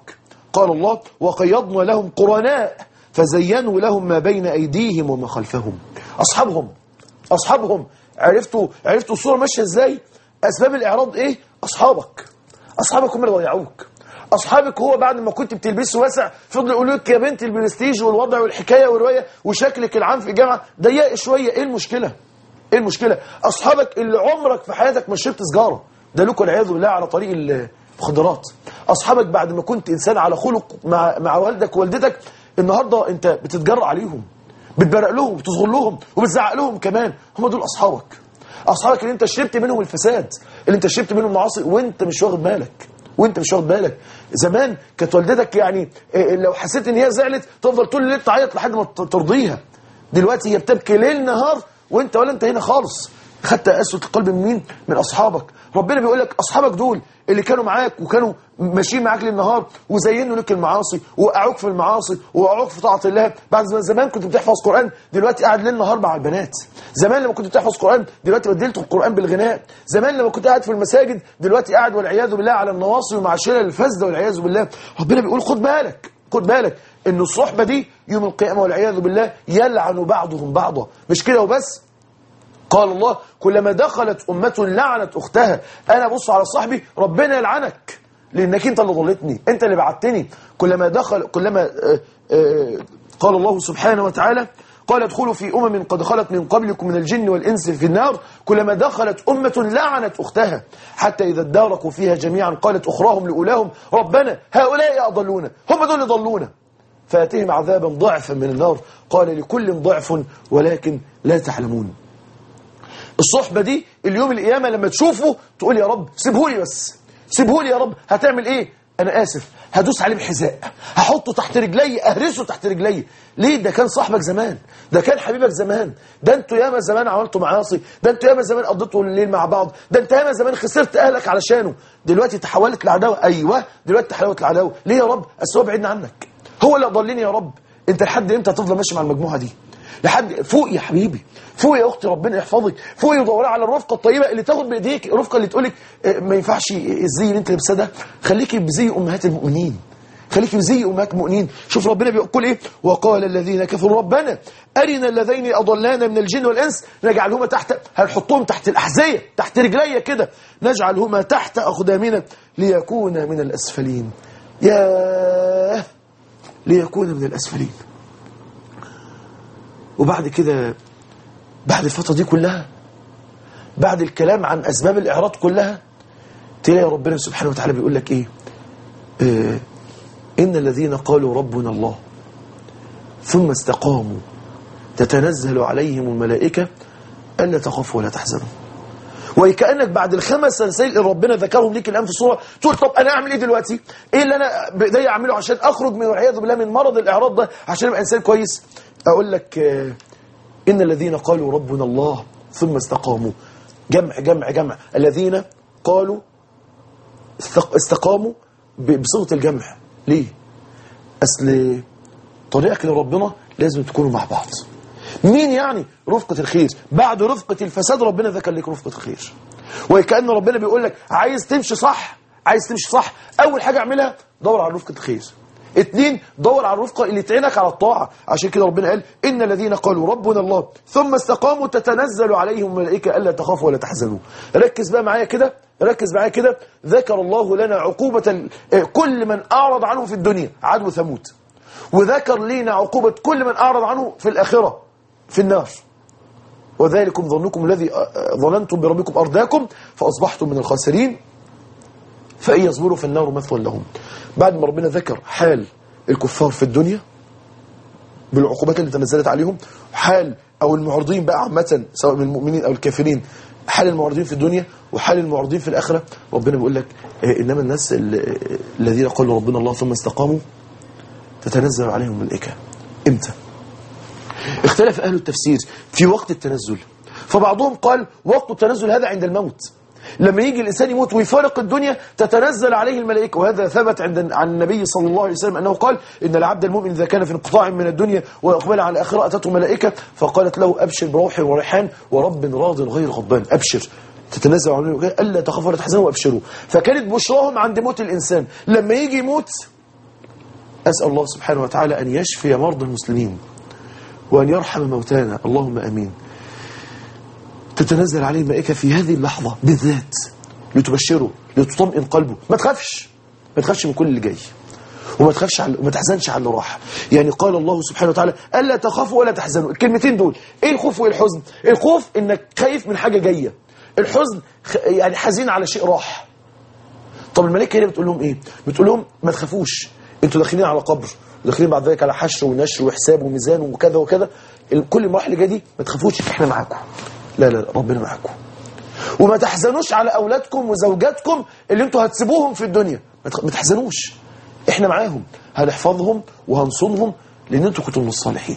قال الله وقيضنا لهم قرناء فزينوا لهم ما بين أيديهم وما خلفهم أصحابهم أصحابهم عرفتوا عرفتوا الصورة ماشية إزاي أسباب الإعراض إيه أصحابك أصحابك هم اللي ضيعوك أصحابك هو بعد ما كنت بتلبسه واسع فضل يقولوا لك يا بنت البرستيج والوضع والحكاية والرواية وشكلك العام في الجامعة ضيق شوية إيه المشكلة إيه المشكلة أصحابك اللي عمرك في حياتك ما شربت سجارة ده لكم والعياذ بالله على طريق المخدرات أصحابك بعد ما كنت إنسان على خلق مع, مع والدك ووالدتك النهاردة أنت بتتجرأ عليهم بتبرق لهم بتصغر لهم وبتزعق لهم كمان هم دول أصحابك أصحابك اللي أنت شربت منهم الفساد اللي أنت شربت منهم المعاصي وأنت مش واخد بالك وانت مش واخد بالك زمان كانت والدتك يعني إيه، لو حسيت ان هي زعلت تفضل طول الليل تعيط لحد ما ت- ترضيها دلوقتي هي بتبكي ليل نهار وانت ولا انت هنا خالص خدت قسوة القلب من مين من اصحابك ربنا بيقول لك اصحابك دول اللي كانوا معاك وكانوا ماشيين معاك ليل نهار وزينوا لك المعاصي وقعوك في المعاصي وقعوك في طاعه الله بعد زمان زمان كنت بتحفظ قران دلوقتي قاعد ليل نهار مع البنات زمان لما كنت بتحفظ قران دلوقتي بدلت القران بالغناء زمان لما كنت قاعد في المساجد دلوقتي قاعد والعياذ بالله على النواصي ومع الشلل الفاسده والعياذ بالله ربنا بيقول خد بالك خد بالك ان الصحبه دي يوم القيامه والعياذ بالله يلعن بعضهم بعضا مش كده وبس قال الله كلما دخلت أمة لعنت أختها أنا بص على صاحبي ربنا يلعنك لأنك أنت اللي ضلتني أنت اللي بعتني كلما دخل كلما آه، آه، قال الله سبحانه وتعالى قال ادخلوا في أمم قد خلت من قبلكم من الجن والإنس في النار كلما دخلت أمة لعنت أختها حتى إذا اداركوا فيها جميعا قالت أخراهم لأولاهم ربنا هؤلاء أضلونا هم دول اللي ضلونا فأتيهم عذابا ضعفا من النار قال لكل ضعف ولكن لا تعلمون الصحبة دي اليوم القيامة لما تشوفه تقول يا رب سيبهولي بس سيبهولي يا رب هتعمل ايه انا اسف هدوس عليه بحذاء هحطه تحت رجلي اهرسه تحت رجلي ليه ده كان صاحبك زمان ده كان حبيبك زمان ده انتوا ياما زمان عملتوا معاصي ده انتوا ياما زمان قضيتوا الليل مع بعض ده انت ياما زمان خسرت اهلك علشانه دلوقتي تحولت لعداوه ايوه دلوقتي تحولت لعداوه ليه يا رب اصل هو بعيدنا عنك هو اللي ضلني يا رب انت لحد امتى هتفضل ماشي مع المجموعه دي لحد فوق يا حبيبي فوق يا اختي ربنا يحفظك فوق ودوري على الرفقه الطيبه اللي تاخد بايديك الرفقه اللي تقول لك ما ينفعش الزي اللي انت لابساه ده خليكي بزي امهات المؤمنين خليكي بزي امهات المؤمنين شوف ربنا بيقول ايه وقال الذين كفروا ربنا ارنا اللذين اضلانا من الجن والانس نجعلهما تحت هنحطهم تحت الاحذيه تحت رجليا كده نجعلهما تحت اقدامنا ليكونا من الاسفلين يا ليكون من الاسفلين وبعد كده بعد الفترة دي كلها بعد الكلام عن أسباب الإعراض كلها تلاقي ربنا سبحانه وتعالى بيقول لك إيه آه إن الذين قالوا ربنا الله ثم استقاموا تتنزل عليهم الملائكة ألا تخافوا ولا تحزنوا وكأنك بعد الخمس رسائل اللي ربنا ذكرهم ليك الآن في الصورة تقول طب أنا أعمل إيه دلوقتي إيه اللي أنا بإيدي أعمله عشان أخرج من والعياذ بالله من مرض الإعراض ده عشان أبقى إنسان كويس أقول لك آه إن الذين قالوا ربنا الله ثم استقاموا جمع جمع جمع الذين قالوا استق- استقاموا ب- بصيغة الجمع ليه؟ أصل طريقك لربنا لازم تكونوا مع بعض مين يعني رفقة الخير بعد رفقة الفساد ربنا ذكر لك رفقة الخير وكأن ربنا بيقول لك عايز تمشي صح عايز تمشي صح أول حاجة اعملها دور على رفقة الخير اتنين دور على الرفقة اللي تعينك على الطاعة عشان كده ربنا قال إن الذين قالوا ربنا الله ثم استقاموا تتنزل عليهم الملائكة ألا تخافوا ولا تحزنوا ركز بقى معايا كده ركز معايا كده ذكر الله لنا عقوبة ال- آه، كل من أعرض عنه في الدنيا عدو ثمود وذكر لنا عقوبة كل من أعرض عنه في الآخرة في النار وذلكم ظنكم الذي آه، ظننتم بربكم أرداكم فأصبحتم من الخاسرين فإن يصبروا فالنار مثوى لهم بعد ما ربنا ذكر حال الكفار في الدنيا بالعقوبات اللي تنزلت عليهم حال أو المعرضين بقى عامة سواء من المؤمنين أو الكافرين حال المعرضين في الدنيا وحال المعرضين في الآخرة ربنا بيقول لك آه، إنما الناس ال- الذين قالوا ربنا الله ثم استقاموا تتنزل عليهم الملائكة إمتى؟ اختلف أهل التفسير في وقت التنزل فبعضهم قال وقت التنزل هذا عند الموت لما يجي الإنسان يموت ويفارق الدنيا تتنزل عليه الملائكة وهذا ثبت عند عن النبي صلى الله عليه وسلم أنه قال إن العبد المؤمن إذا كان في انقطاع من الدنيا وأقبل على الآخرة أتته ملائكة فقالت له أبشر بروح وريحان ورب راض غير غضبان أبشر تتنزل عليه الملائكة ألا تخافوا ولا تحزنوا وأبشروا فكانت بشراهم عند موت الإنسان لما يجي يموت أسأل الله سبحانه وتعالى أن يشفي مرضى المسلمين وأن يرحم موتانا اللهم أمين تتنزل عليه الملائكة في هذه اللحظة بالذات لتبشره لتطمئن قلبه ما تخافش ما تخافش من كل اللي جاي وما تخافش على وما تحزنش على اللي راح يعني قال الله سبحانه وتعالى الا تخافوا ولا تحزنوا الكلمتين دول ايه الخوف وايه الحزن الخوف انك خايف من حاجه جايه الحزن خ... يعني حزين على شيء راح طب الملائكه هنا بتقول لهم ايه بتقول لهم ما تخافوش انتوا داخلين على قبر داخلين بعد ذلك على حشر ونشر وحساب وميزان وكذا وكذا ال- كل المراحل اللي جايه دي ما تخافوش احنا معاكم لا لا لا، ربنا معاكم وما تحزنوش على اولادكم وزوجاتكم اللي انتوا هتسيبوهم في الدنيا ما تخ- ما تحزنوش احنا معاهم هنحفظهم وهنصونهم لان انتوا كنتم من الصالحين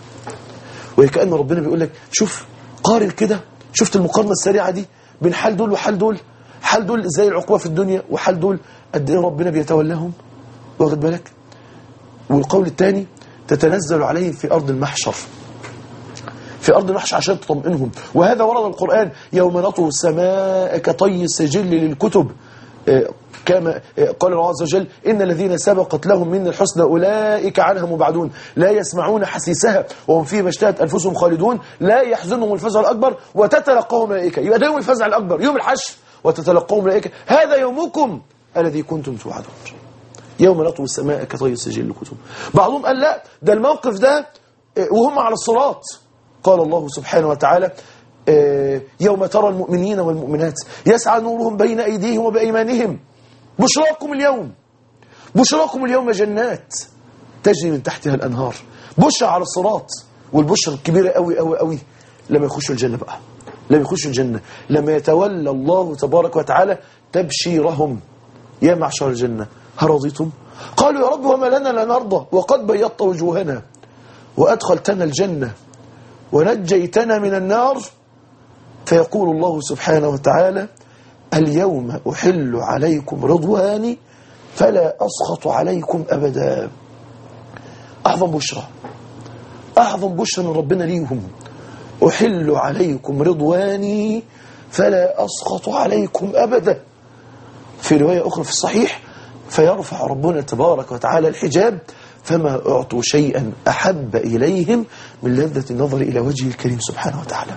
وكأن ربنا بيقول لك شوف قارن كده شفت المقارنة السريعة دي بين حال دول وحال دول حال دول زي العقوبة في الدنيا وحال دول قد ايه ربنا بيتولاهم واخد بالك والقول الثاني تتنزل عليهم في أرض المحشر في أرض المحشر عشان تطمئنهم وهذا ورد القرآن يوم نطوي السماء كطي السجل للكتب آه، كما آه، قال الله عز وجل إن الذين سبقت لهم من الحسنى أولئك عنها مبعدون لا يسمعون حسيسها وهم فيه ما اشتهت أنفسهم خالدون لا يحزنهم الفزع الأكبر وتتلقاهم الملائكة يبقى ده يوم الفزع الأكبر يوم الحشر وتتلقاهم الملائكة هذا يومكم الذي كنتم توعدون يوم نطوي السماء كطي السجل للكتب بعضهم قال لا ده الموقف ده آه، وهم على الصراط قال الله سبحانه وتعالى آه، يوم ترى المؤمنين والمؤمنات يسعى نورهم بين أيديهم وبأيمانهم بشراكم اليوم بشراكم اليوم جنات تجري من تحتها الأنهار بشرى على الصراط والبشرى الكبيرة قوي قوي قوي لما يخشوا الجنة بقى لما يخشوا الجنة لما يتولى الله تبارك وتعالى تبشيرهم يا معشر الجنة هل رضيتم قالوا يا رب وما لنا لا نرضى وقد بيضت وجوهنا وأدخلتنا الجنة ونجيتنا من النار فيقول الله سبحانه وتعالى اليوم أحل عليكم رضواني فلا أسخط عليكم أبدا أعظم بشرى أعظم بشرى من ربنا ليهم أحل عليكم رضواني فلا أسخط عليكم أبدا في رواية أخرى في الصحيح فيرفع ربنا تبارك وتعالى الحجاب فما أعطوا شيئا أحب إليهم من لذة النظر إلى وجهه الكريم سبحانه وتعالى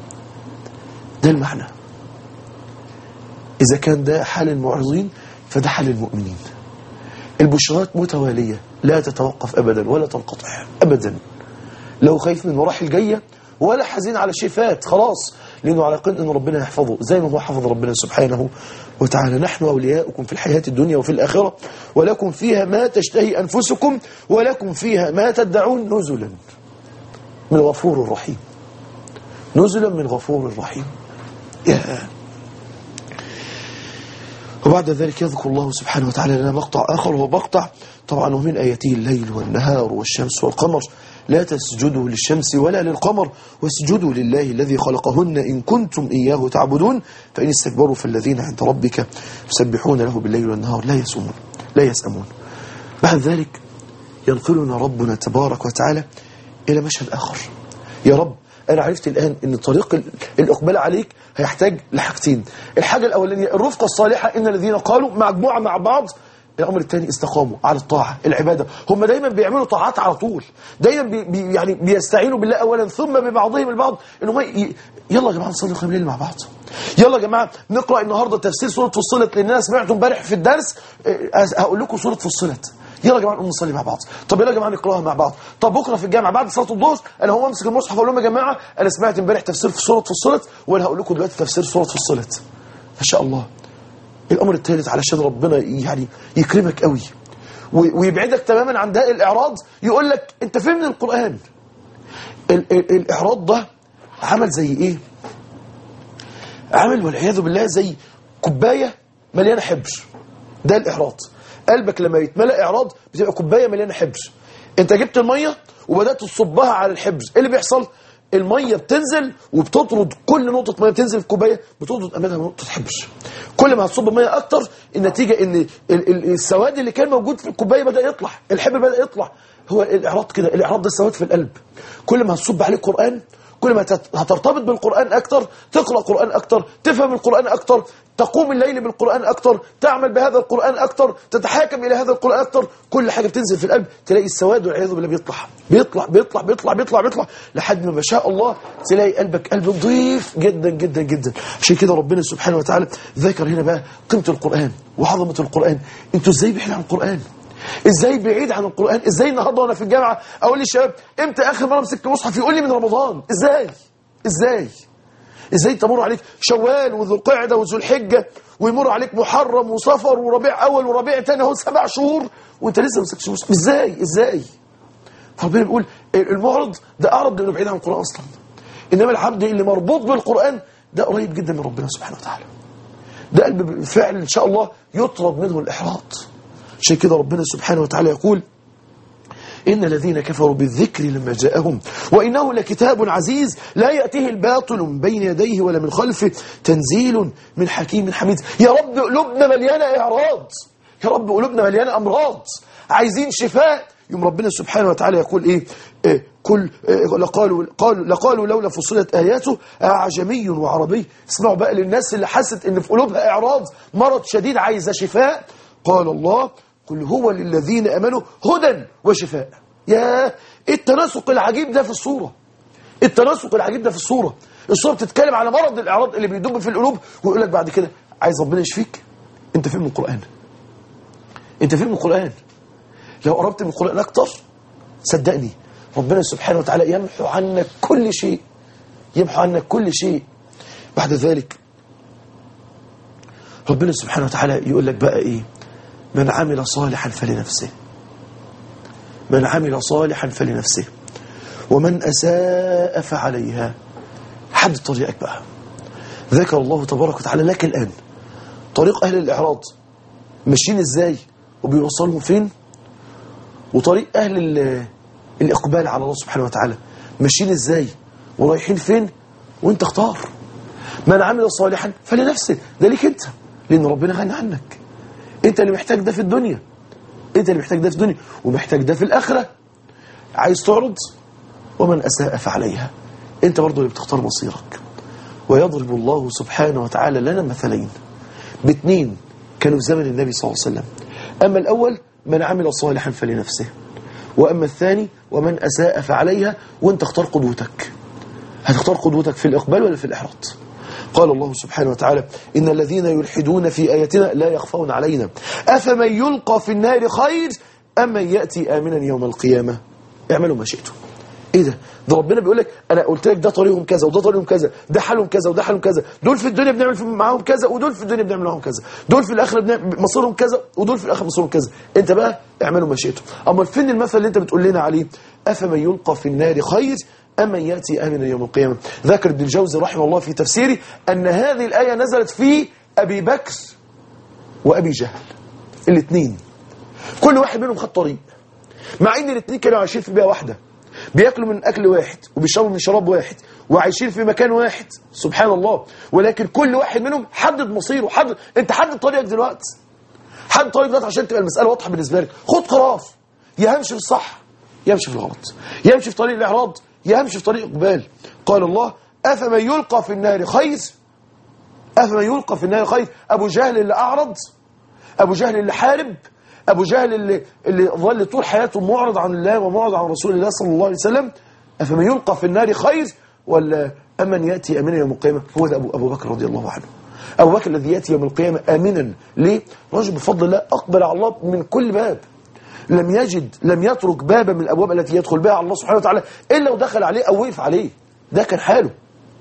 ده المعنى إذا كان ده حال المعرضين فده حال المؤمنين البشرات متوالية لا تتوقف أبدا ولا تنقطع أبدا لو خايف من مراحل جاية ولا حزين على شيء فات خلاص لأنه على يقين أن ربنا يحفظه زي ما هو حفظ ربنا سبحانه وتعالى نحن أولياؤكم في الحياة الدنيا وفي الآخرة ولكم فيها ما تشتهي أنفسكم ولكم فيها ما تدعون نزلا من غفور رحيم نزلا من غفور رحيم يا وبعد ذلك يذكر الله سبحانه وتعالى لنا مقطع آخر وهو مقطع طبعا ومن آياته الليل والنهار والشمس والقمر لا تسجدوا للشمس ولا للقمر واسجدوا لله الذي خلقهن إن كنتم إياه تعبدون فإن استكبروا فالذين عند ربك يسبحون له بالليل والنهار لا يسمون لا يسأمون بعد ذلك ينقلنا ربنا تبارك وتعالى إلى مشهد آخر يا رب أنا عرفت الآن أن طريق ال- الإقبال عليك هيحتاج لحاجتين الحاجة الأولانية الرفقة الصالحة إن الذين قالوا مجموعة مع بعض الأمر الثاني استقاموا على الطاعة العبادة هم دايما بيعملوا طاعات على طول دايما بي بي يعني بيستعينوا بالله أولا ثم ببعضهم البعض إن هم ي... يلا يا جماعة نصلي قيام الليل مع بعض يلا يا جماعة نقرأ النهاردة تفسير سورة فصلت لأن أنا سمعته امبارح في الدرس آه، هقول لكم سورة فصلت يلا يا جماعه نقوم نصلي مع بعض طب يلا يا جماعه نقراها مع بعض طب بكره في الجامعه بعد صلاه الظهر انا هو امسك المصحف اقول لهم يا جماعه انا سمعت امبارح تفسير في سوره فصلت وانا هقول لكم دلوقتي تفسير سوره فصلت ما شاء الله الامر الثالث علشان ربنا يعني يكرمك قوي و- ويبعدك تماما عن داء الاعراض يقول لك انت فين من القران ال ال الاعراض ده عمل زي ايه عمل والعياذ بالله زي كوبايه مليانه حبر ده الاعراض قلبك لما يتملأ اعراض بتبقى كوبايه مليانه حبر انت جبت الميه وبدات تصبها على الحبر ايه اللي بيحصل الميه بتنزل وبتطرد كل نقطه ميه بتنزل في الكوبايه بتطرد امامها نقطه حبر كل ما هتصب ميه اكتر النتيجه ان ال- ال- السواد اللي كان موجود في الكوبايه بدا يطلع الحبر بدا يطلع هو الاعراض كده الاعراض ده السواد في القلب كل ما هتصب عليه قران كل ما تت- هترتبط بالقرآن أكتر تقرأ قرآن أكتر تفهم القرآن أكتر تقوم الليل بالقرآن أكتر تعمل بهذا القرآن أكتر تتحاكم إلى هذا القرآن أكتر كل حاجة بتنزل في القلب تلاقي السواد والعياذ بالله بيطلع بيطلع بيطلع بيطلع بيطلع بيطلع لحد ما ما شاء الله تلاقي قلبك قلب نظيف جدا جدا جدا عشان كده ربنا سبحانه وتعالى ذكر هنا بقى قيمة القرآن وعظمة القرآن انتوا ازاي بعيد عن القرآن ازاي بعيد عن القرآن ازاي النهارده وانا في الجامعة اقول للشباب امتى اخر مرة مسكت مصحف يقول لي من رمضان ازاي ازاي ازاي تمر عليك شوال وذو القعده وذو الحجه ويمر عليك محرم وصفر وربيع اول وربيع تاني اهو سبع شهور وانت لسه ما مسكتش مصحف ازاي ازاي فربنا بيقول المعرض ده اعرض لانه بعيد عن القران اصلا انما العبد اللي مربوط بالقران ده قريب جدا من ربنا سبحانه وتعالى ده قلب بالفعل ان شاء الله يطرد منه الاحراط عشان كده ربنا سبحانه وتعالى يقول إن الذين كفروا بالذكر لما جاءهم وإنه لكتاب عزيز لا يأتيه الباطل من بين يديه ولا من خلفه تنزيل من حكيم حميد يا رب قلوبنا مليانة إعراض يا رب قلوبنا مليانة أمراض عايزين شفاء يوم ربنا سبحانه وتعالى يقول إيه, إيه كل إيه لقالوا, قالوا لقالوا لولا فصلت آياته أعجمي وعربي اسمعوا بقى للناس اللي حست إن في قلوبها إعراض مرض شديد عايزة شفاء قال الله قل هو للذين امنوا هدى وشفاء يا التناسق العجيب ده في الصوره التناسق العجيب ده في الصوره الصوره بتتكلم على مرض الاعراض اللي بيدب في القلوب ويقول لك بعد كده عايز ربنا يشفيك انت فين من القران انت فين من القران لو قربت من القران اكتر صدقني ربنا سبحانه وتعالى يمحو عنك كل شيء يمحو عنك كل شيء بعد ذلك ربنا سبحانه وتعالى يقول لك بقى ايه من عمل صالحا فلنفسه من عمل صالحا فلنفسه ومن أساء فعليها حد طريقك بقى ذكر الله تبارك وتعالى لك الآن طريق أهل الإعراض ماشيين إزاي وبيوصلهم فين وطريق أهل ال- الإقبال على الله سبحانه وتعالى ماشيين إزاي ورايحين فين وانت اختار من عمل صالحا فلنفسه ده ليك انت لأن ربنا غني عنك انت اللي محتاج ده في الدنيا انت اللي محتاج ده في الدنيا ومحتاج ده في الآخرة عايز تعرض ومن أساء فعليها انت برضو اللي بتختار مصيرك ويضرب الله سبحانه وتعالى لنا مثلين باثنين كانوا في زمن النبي صلى الله عليه وسلم أما الأول من عمل صالحا فلنفسه وأما الثاني ومن أساء فعليها وانت اختار قدوتك هتختار قدوتك في الإقبال ولا في الإحراط قال الله سبحانه وتعالى إن الذين يلحدون في آياتنا لا يخفون علينا أفمن يلقى في النار خير أم من يأتي آمنا يوم القيامة اعملوا ما شئتم ايه ده ده ربنا بيقول لك انا قلت لك ده طريقهم كذا وده طريقهم كذا ده حالهم كذا وده حالهم كذا دول في الدنيا بنعمل في- معاهم كذا ودول في الدنيا بنعمل معاهم كذا دول في الاخره بنعمل مصيرهم كذا ودول في الاخره مصيرهم كذا انت بقى اعملوا ما شئتم اما فين المثل اللي انت بتقول لنا عليه افمن يلقى في النار خير أم من يأتي آمنا يوم القيامة ذكر ابن الجوزي رحمه الله في تفسيره أن هذه الآية نزلت في أبي بكر وأبي جهل الاثنين كل واحد منهم خد طريق مع ان الاثنين كانوا عايشين في بيئه واحده بياكلوا من اكل واحد وبيشربوا من شراب واحد وعايشين في مكان واحد سبحان الله ولكن كل واحد منهم حدد مصيره حدد انت حدد طريقك دلوقتي حدد طريقك دلوقتي عشان تبقى المساله واضحه بالنسبه لك خد قرار يا همشي في الصح يا همشي في الغلط يا همشي في طريق الاعراض يا همشي في طريق اقبال قال الله افمن يلقى في النار خير افمن يلقى في النار خير ابو جهل اللي اعرض ابو جهل اللي حارب ابو جهل اللي اللي ظل طول حياته معرض عن الله ومعرض عن رسول الله صلى الله عليه وسلم افمن يلقى في النار خير ولا امن ياتي امنا يوم القيامه هو ده ابو ابو بكر رضي الله عنه ابو بكر الذي ياتي يوم القيامه امنا ليه رجل بفضل الله اقبل على الله من كل باب لم يجد لم يترك بابا من الابواب التي يدخل بها على الله سبحانه وتعالى الا ودخل عليه او وقف عليه ده كان حاله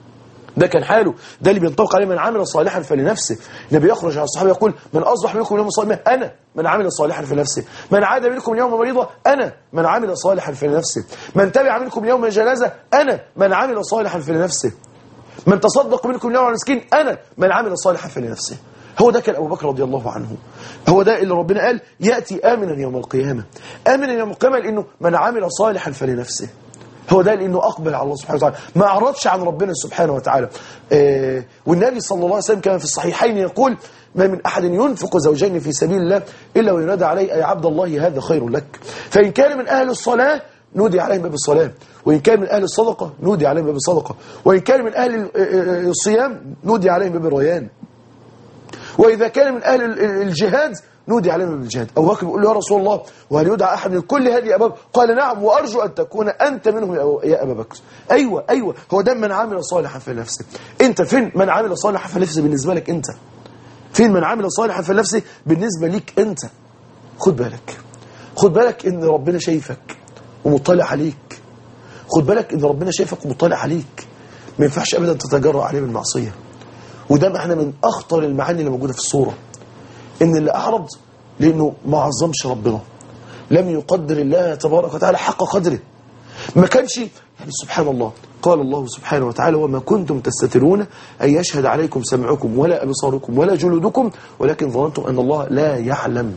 ده كان حاله ده اللي بينطبق عليه من عمل صالحا فلنفسه النبي يخرج على الصحابه يقول من اصبح منكم اليوم صائما انا من عمل صالحا فلنفسه من عاد منكم اليوم مريضا انا من عمل صالحا فلنفسه من تبع منكم اليوم جنازه انا من عمل صالحا فلنفسه من تصدق منكم اليوم على مسكين انا من عمل صالحا فلنفسه هو ده كان ابو بكر رضي الله عنه هو ده اللي ربنا قال ياتي امنا يوم القيامه امنا يوم القيامه لانه من عمل صالحا فلنفسه هو ده لانه اقبل على الله سبحانه وتعالى ما اعرضش عن ربنا سبحانه وتعالى آه والنبي صلى الله عليه وسلم كان في الصحيحين يقول ما من احد ينفق زوجين في سبيل الله الا وينادى عليه اي عبد الله هذا خير لك فان كان من اهل الصلاه نودي عليهم باب الصلاة وإن كان من أهل الصدقة نودي عليهم باب الصدقة وإن كان من أهل ال- آه، الصيام نودي عليهم باب الريان وإذا كان من أهل ال- ال- الجهاد نودي عليهم باب الجهاد أبو بكر بيقول له يا رسول الله وهل يدعى أحد من كل هذه أباب قال نعم وأرجو أن تكون أنت منهم يا أبو- يا أبا بكر أيوة أيوة هو ده من عمل صالحا في نفسه أنت فين من عمل صالحا في نفسه بالنسبة لك أنت فين من عمل صالحا في نفسه بالنسبة ليك أنت خد بالك خد بالك ان ربنا شايفك ومطلع عليك خد بالك ان ربنا شايفك ومطلع عليك ما ينفعش ابدا تتجرأ عليه بالمعصيه وده معنى من اخطر المعاني اللي موجوده في الصوره ان اللي اعرض لانه ما عظمش ربنا لم يقدر الله تبارك وتعالى حق قدره ما كانش يعني سبحان الله قال الله سبحانه وتعالى وما كنتم تستترون أن يشهد عليكم سمعكم ولا أبصاركم ولا جلودكم ولكن ظننتم أن الله لا يعلم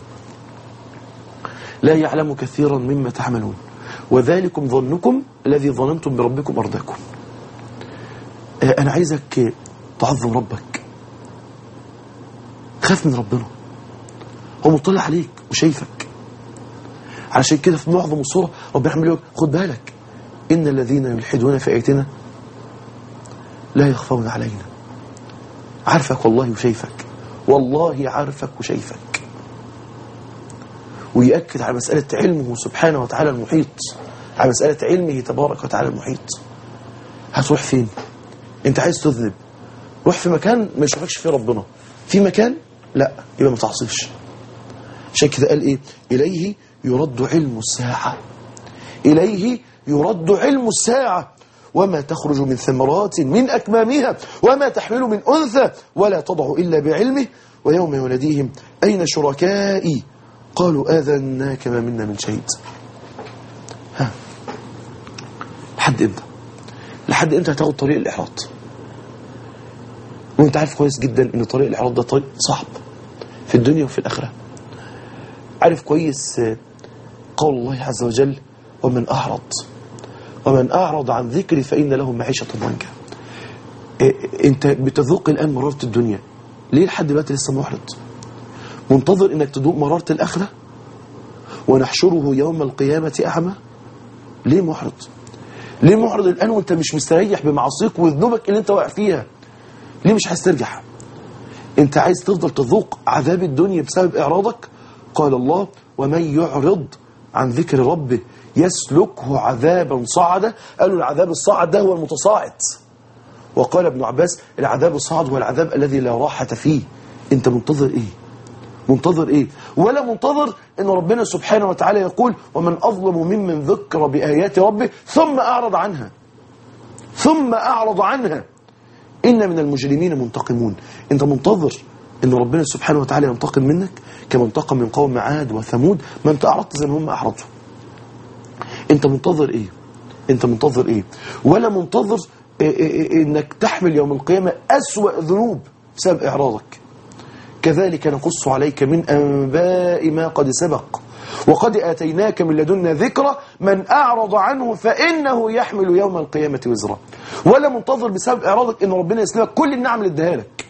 لا يعلم كثيرا مما تعملون وذلكم ظنكم الذي ظننتم بربكم أرداكم آه، أنا عايزك تعظم ربك خاف من ربنا هو مطلع عليك وشايفك عشان كده في معظم الصورة ربنا يعمل لك خد بالك إن الذين يلحدون في آياتنا لا يخفون علينا عارفك والله وشايفك والله عارفك وشايفك ويأكد على مسألة علمه سبحانه وتعالى المحيط على مسألة علمه تبارك وتعالى المحيط هتروح فين انت عايز تذنب روح في مكان ما يشوفكش فيه ربنا في مكان لا يبقى ما تعصيش عشان كده قال ايه اليه يرد علم الساعه اليه يرد علم الساعه وما تخرج من ثمرات من اكمامها وما تحمل من انثى ولا تضع الا بعلمه ويوم يناديهم اين شركائي قالوا اذناك ما منا من شيء ها لحد امتى لحد امتى هتاخد طريق الاحراط وانت عارف كويس جدا ان طريق الاحراط ده طريق صعب في الدنيا وفي الاخره عارف كويس آه، قول الله عز وجل ومن اعرض ومن اعرض عن ذكري فان له معيشه ضنكا آه، انت بتذوق الان مراره الدنيا ليه لحد دلوقتي لسه محرض منتظر انك تذوق مراره الاخره ونحشره يوم القيامه اعمى ليه محرض ليه معرض الان وانت مش مستريح بمعاصيك وذنوبك اللي انت واقع فيها ليه مش عايز ترجع انت عايز تفضل تذوق عذاب الدنيا بسبب اعراضك قال الله ومن يعرض عن ذكر ربه يسلكه عذابا صعدا قالوا العذاب الصعد ده هو المتصاعد وقال ابن عباس العذاب الصعد هو العذاب الذي لا راحة فيه انت منتظر ايه منتظر ايه ولا منتظر ان ربنا سبحانه وتعالى يقول ومن اظلم ممن ذكر بايات ربه ثم اعرض عنها ثم اعرض عنها إن من المجرمين منتقمون أنت منتظر أن ربنا سبحانه وتعالى ينتقم منك كما انتقم من قوم عاد وثمود ما أنت أعرضت زي ما هم أعرضوا أنت منتظر إيه أنت منتظر إيه ولا منتظر إيه إيه إيه إنك تحمل يوم القيامة أسوأ ذنوب بسبب إعراضك كذلك نقص عليك من أنباء ما قد سبق وقد آتيناك من لدنا ذكرى من أعرض عنه فإنه يحمل يوم القيامة وزرا ولا منتظر بسبب إعراضك إن ربنا يسلمك كل النعم اللي اداها لك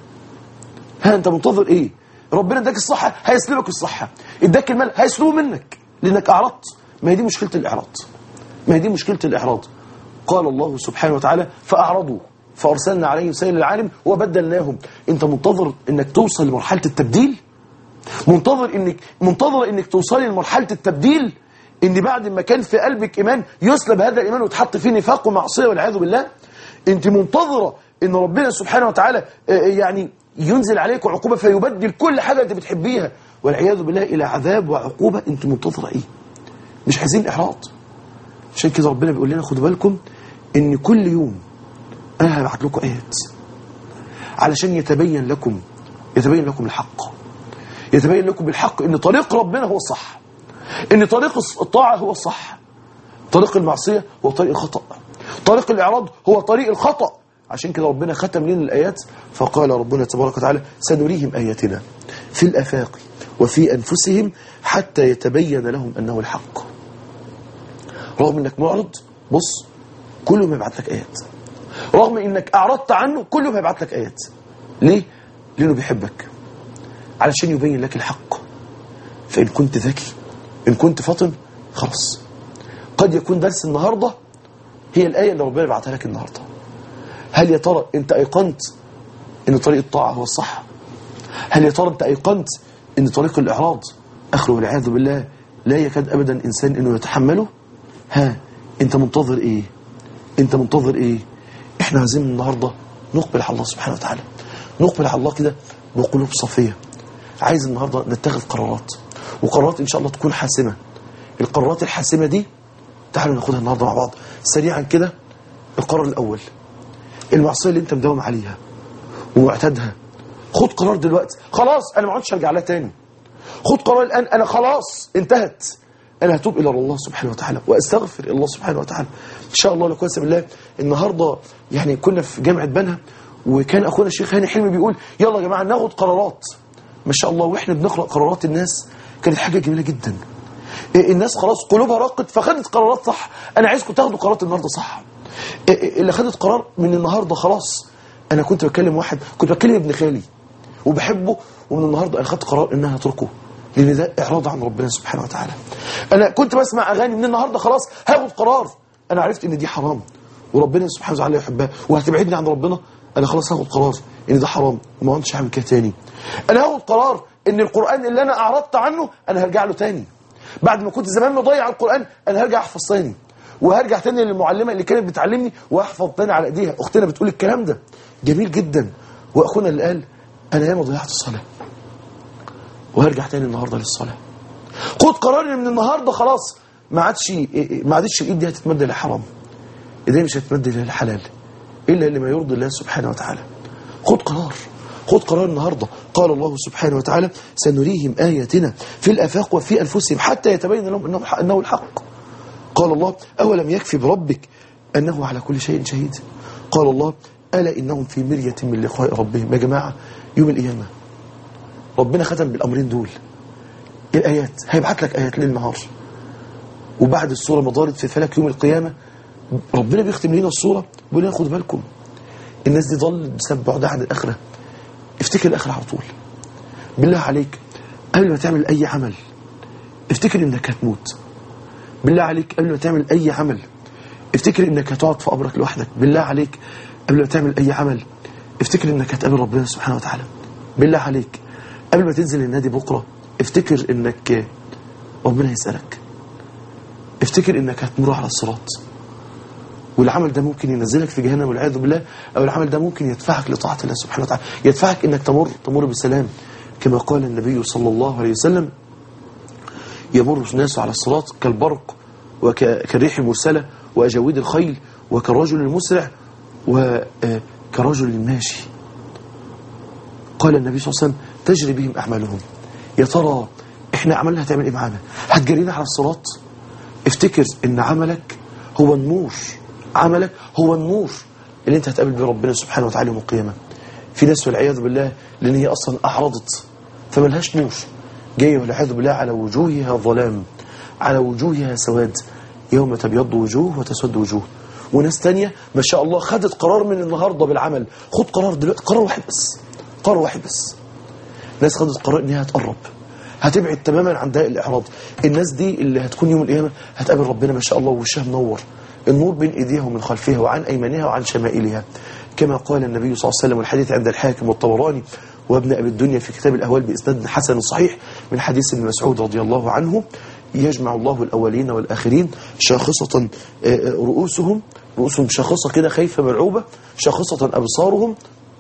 ها أنت منتظر إيه ربنا اداك الصحة هيسلمك الصحة اداك المال هيسلوه منك لأنك أعرضت ما هي دي مشكلة الإعراض ما هي دي مشكلة الإعراض قال الله سبحانه وتعالى فأعرضوا فأرسلنا عليهم سيل العالم وبدلناهم أنت منتظر أنك توصل لمرحلة التبديل منتظر انك منتظر انك توصلي لمرحله التبديل ان بعد ما كان في قلبك ايمان يسلب هذا الايمان وتحط فيه نفاق ومعصيه والعياذ بالله انت منتظره ان ربنا سبحانه وتعالى آه، يعني ينزل عليك عقوبه فيبدل كل حاجه انت بتحبيها والعياذ بالله الى عذاب وعقوبه انت منتظره ايه مش عايزين احراط عشان كده ربنا بيقول لنا خدوا بالكم ان كل يوم انا هبعت لكم ايات علشان يتبين لكم يتبين لكم الحق يتبين لكم بالحق ان طريق ربنا هو الصح ان طريق الطاعة هو الصح طريق المعصية هو طريق الخطأ طريق الإعراض هو طريق الخطأ عشان كده ربنا ختم لنا الآيات فقال ربنا تبارك وتعالى سنريهم آياتنا في الأفاق وفي أنفسهم حتى يتبين لهم أنه الحق رغم أنك معرض بص كل يوم يبعت لك آيات رغم أنك أعرضت عنه كل يوم يبعت لك آيات ليه؟ لأنه بيحبك علشان يبين لك الحق فإن كنت ذكي إن كنت فطن خلاص قد يكون درس النهاردة هي الآية اللي ربنا بعتها لك النهاردة هل يا ترى أنت أيقنت أن طريق الطاعة هو الصح هل يا ترى أنت أيقنت أن طريق الإعراض آخره والعياذ بالله لا يكاد أبدا إنسان أنه يتحمله ها أنت منتظر إيه أنت منتظر إيه إحنا عايزين النهاردة نقبل على الله سبحانه وتعالى نقبل على الله كده بقلوب صفية عايز النهاردة نتخذ قرارات وقرارات إن شاء الله تكون حاسمة القرارات الحاسمة دي تعالوا ناخدها النهاردة مع بعض سريعا كده القرار الأول المعصية اللي انت مداوم عليها ومعتادها خد قرار دلوقتي خلاص انا ما عدتش ارجع لها تاني خد قرار الان انا خلاص انتهت انا هتوب الى الله سبحانه وتعالى واستغفر الله سبحانه وتعالى ان شاء الله لكم بالله النهارده يعني كنا في جامعه بنها وكان اخونا الشيخ هاني حلمي بيقول يلا يا جماعه ناخد قرارات ما شاء الله واحنا بنقرا قرارات الناس كانت حاجه جميله جدا إيه الناس خلاص قلوبها راقت فخدت قرارات صح انا عايزكم تاخدوا قرارات النهارده صح إيه اللي خدت قرار من النهارده خلاص انا كنت بكلم واحد كنت بكلم ابن خالي وبحبه ومن النهارده انا خدت قرار ان انا اتركه لان ده اعراض عن ربنا سبحانه وتعالى انا كنت بسمع اغاني من النهارده خلاص هاخد قرار انا عرفت ان دي حرام وربنا سبحانه وتعالى يحبها وهتبعدني عن ربنا انا خلاص هاخد قرار ان ده حرام وما عدتش هعمل كده تاني انا هاخد قرار ان القران اللي انا اعرضت عنه انا هرجع له تاني بعد ما كنت زمان مضيع القران انا هرجع احفظ تاني وهرجع تاني للمعلمه اللي كانت بتعلمني واحفظ تاني على ايديها اختنا بتقول الكلام ده جميل جدا واخونا اللي قال انا ياما ضيعت الصلاه وهرجع تاني النهارده للصلاه خد قرار ان من النهارده خلاص ما عادش ما عادتش الايد دي هتتمد للحرام ايديا مش هتتمد للحلال الا لما يرضي الله سبحانه وتعالى خد قرار خد قرار النهارده قال الله سبحانه وتعالى سنريهم اياتنا في الافاق وفي انفسهم حتى يتبين لهم انه انه الحق قال الله أولم يكفي بربك أنه على كل شيء شهيد قال الله ألا إنهم في مرية من لقاء ربهم يا جماعة يوم القيامة ربنا ختم بالأمرين دول الآيات هيبعت لك آيات ليل نهار وبعد الصورة مضارت في فلك يوم القيامة ربنا بيختم لنا الصورة بيقول لنا خدوا بالكم الناس دي ضل بسبب بعدها عن الآخرة افتكر الآخرة على طول بالله عليك قبل ما تعمل أي عمل افتكر إنك هتموت بالله عليك قبل ما تعمل أي عمل افتكر إنك هتقعد في قبرك لوحدك بالله عليك قبل ما تعمل أي عمل افتكر إنك هتقابل ربنا سبحانه وتعالى بالله عليك قبل ما تنزل النادي بكرة افتكر إنك ربنا يسألك افتكر إنك هتمر على الصراط والعمل ده ممكن ينزلك في جهنم والعياذ بالله أو العمل ده ممكن يدفعك لطاعة الله سبحانه وتعالى يدفعك إنك تمر تمر بسلام كما قال النبي صلى الله عليه وسلم يمر الناس على الصراط كالبرق وكالريح المرسلة وأجاويد الخيل وكالرجل المسرع وكرجل الماشي قال النبي صلى الله عليه وسلم تجري بهم أعمالهم يا ترى احنا عملنا هتعمل ايه معانا هتجرينا على الصراط افتكر ان عملك هو النور عملك هو النور اللي انت هتقابل بيه ربنا سبحانه وتعالى يوم القيامة في ناس والعياذ بالله لان هي اصلا اعرضت فملهاش نور جايه والعياذ بالله على وجوهها ظلام على وجوهها سواد يوم تبيض وجوه وتسود وجوه وناس تانية ما شاء الله خدت قرار من النهاردة بالعمل خد قرار دلوقتي قرار واحد بس قرار واحد بس ناس خدت قرار ان هي هتقرب هتبعد تماما عن داء الاعراض الناس دي اللي هتكون يوم القيامه هتقابل ربنا ما شاء الله ووشها منور النور بين ايديها ومن خلفها وعن ايمانها وعن شمائلها كما قال النبي صلى الله عليه وسلم والحديث عند الحاكم والطبراني وابن ابي الدنيا في كتاب الاهوال باسناد حسن صحيح من حديث ابن مسعود رضي الله عنه يجمع الله الاولين والاخرين شاخصه رؤوسهم رؤوسهم شاخصه كده خايفه مرعوبه شاخصه ابصارهم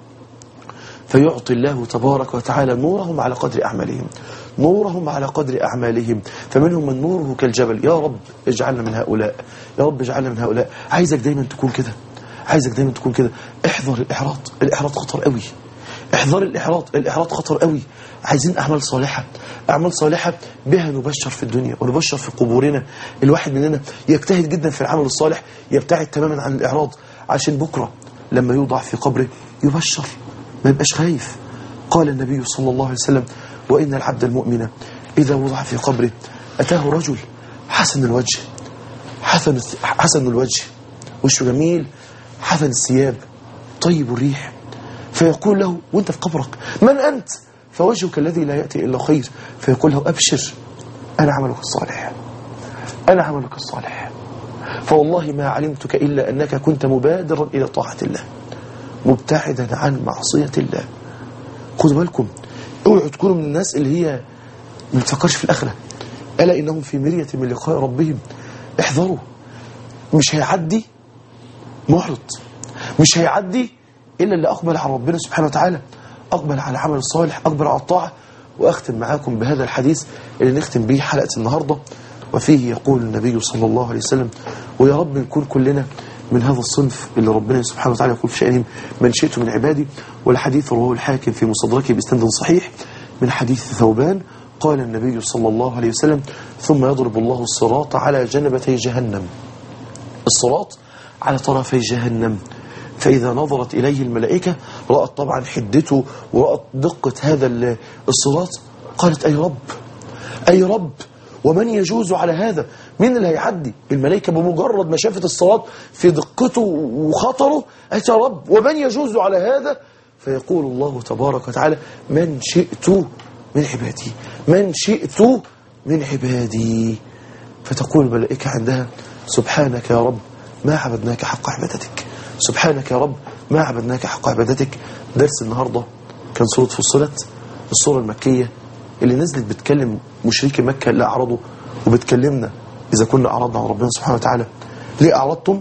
فيعطي الله تبارك وتعالى نورهم على قدر أعمالهم نورهم على قدر أعمالهم فمنهم من نوره كالجبل يا رب اجعلنا من هؤلاء يا رب اجعلنا من هؤلاء عايزك دايما تكون كده عايزك دايما تكون كده احذر الإحراط الإحراط خطر قوي احذر الإحراط الإحراط خطر قوي عايزين أعمال صالحة أعمال صالحة بها نبشر في الدنيا ونبشر في قبورنا الواحد مننا يجتهد جدا في العمل الصالح يبتعد تماما عن الإعراض عشان بكرة لما يوضع في قبره يبشر ما يبقاش خايف قال النبي صلى الله عليه وسلم وإن العبد المؤمن إذا وضع في قبره أتاه رجل حسن الوجه حسن حسن الوجه وشه جميل حسن الثياب طيب الريح فيقول له وانت في قبرك من أنت فوجهك الذي لا يأتي إلا خير فيقول له أبشر أنا عملك الصالح أنا عملك الصالح فوالله ما علمتك إلا أنك كنت مبادرا إلى طاعة الله مبتعدا عن معصية الله خدوا بالكم اوعوا تكونوا من الناس اللي هي ما بتفكرش في الآخرة ألا إنهم في مرية من لقاء ربهم احذروا مش هيعدي معرض مش هيعدي إلا اللي أقبل على ربنا سبحانه وتعالى أقبل على العمل الصالح أقبل على الطاعة وأختم معاكم بهذا الحديث اللي نختم به حلقة النهاردة وفيه يقول النبي صلى الله عليه وسلم ويا رب نكون كلنا من هذا الصنف اللي ربنا سبحانه وتعالى يقول في شأنهم من شئت من عبادي والحديث رواه الحاكم في مصدركه بإسناد صحيح من حديث ثوبان قال النبي صلى الله عليه وسلم ثم يضرب الله الصراط على جنبتي جهنم الصراط على طرفي جهنم فإذا نظرت إليه الملائكة رأت طبعا حدته ورأت دقة هذا ال- الصراط قالت أي رب أي رب ومن يجوز على هذا مين اللي هيعدي الملائكة بمجرد ما شافت الصراط في دقته وخطره قالت يا رب ومن يجوز على هذا فيقول الله تبارك وتعالى من شئت من عبادي من شئت من عبادي فتقول الملائكة عندها سبحانك يا رب ما عبدناك حق عبادتك سبحانك يا رب ما عبدناك حق عبادتك درس النهاردة كان سورة فصلت السورة المكية اللي نزلت بتكلم مشركي مكة اللي أعرضوا وبتكلمنا إذا كنا أعرضنا عن ربنا سبحانه وتعالى ليه أعرضتم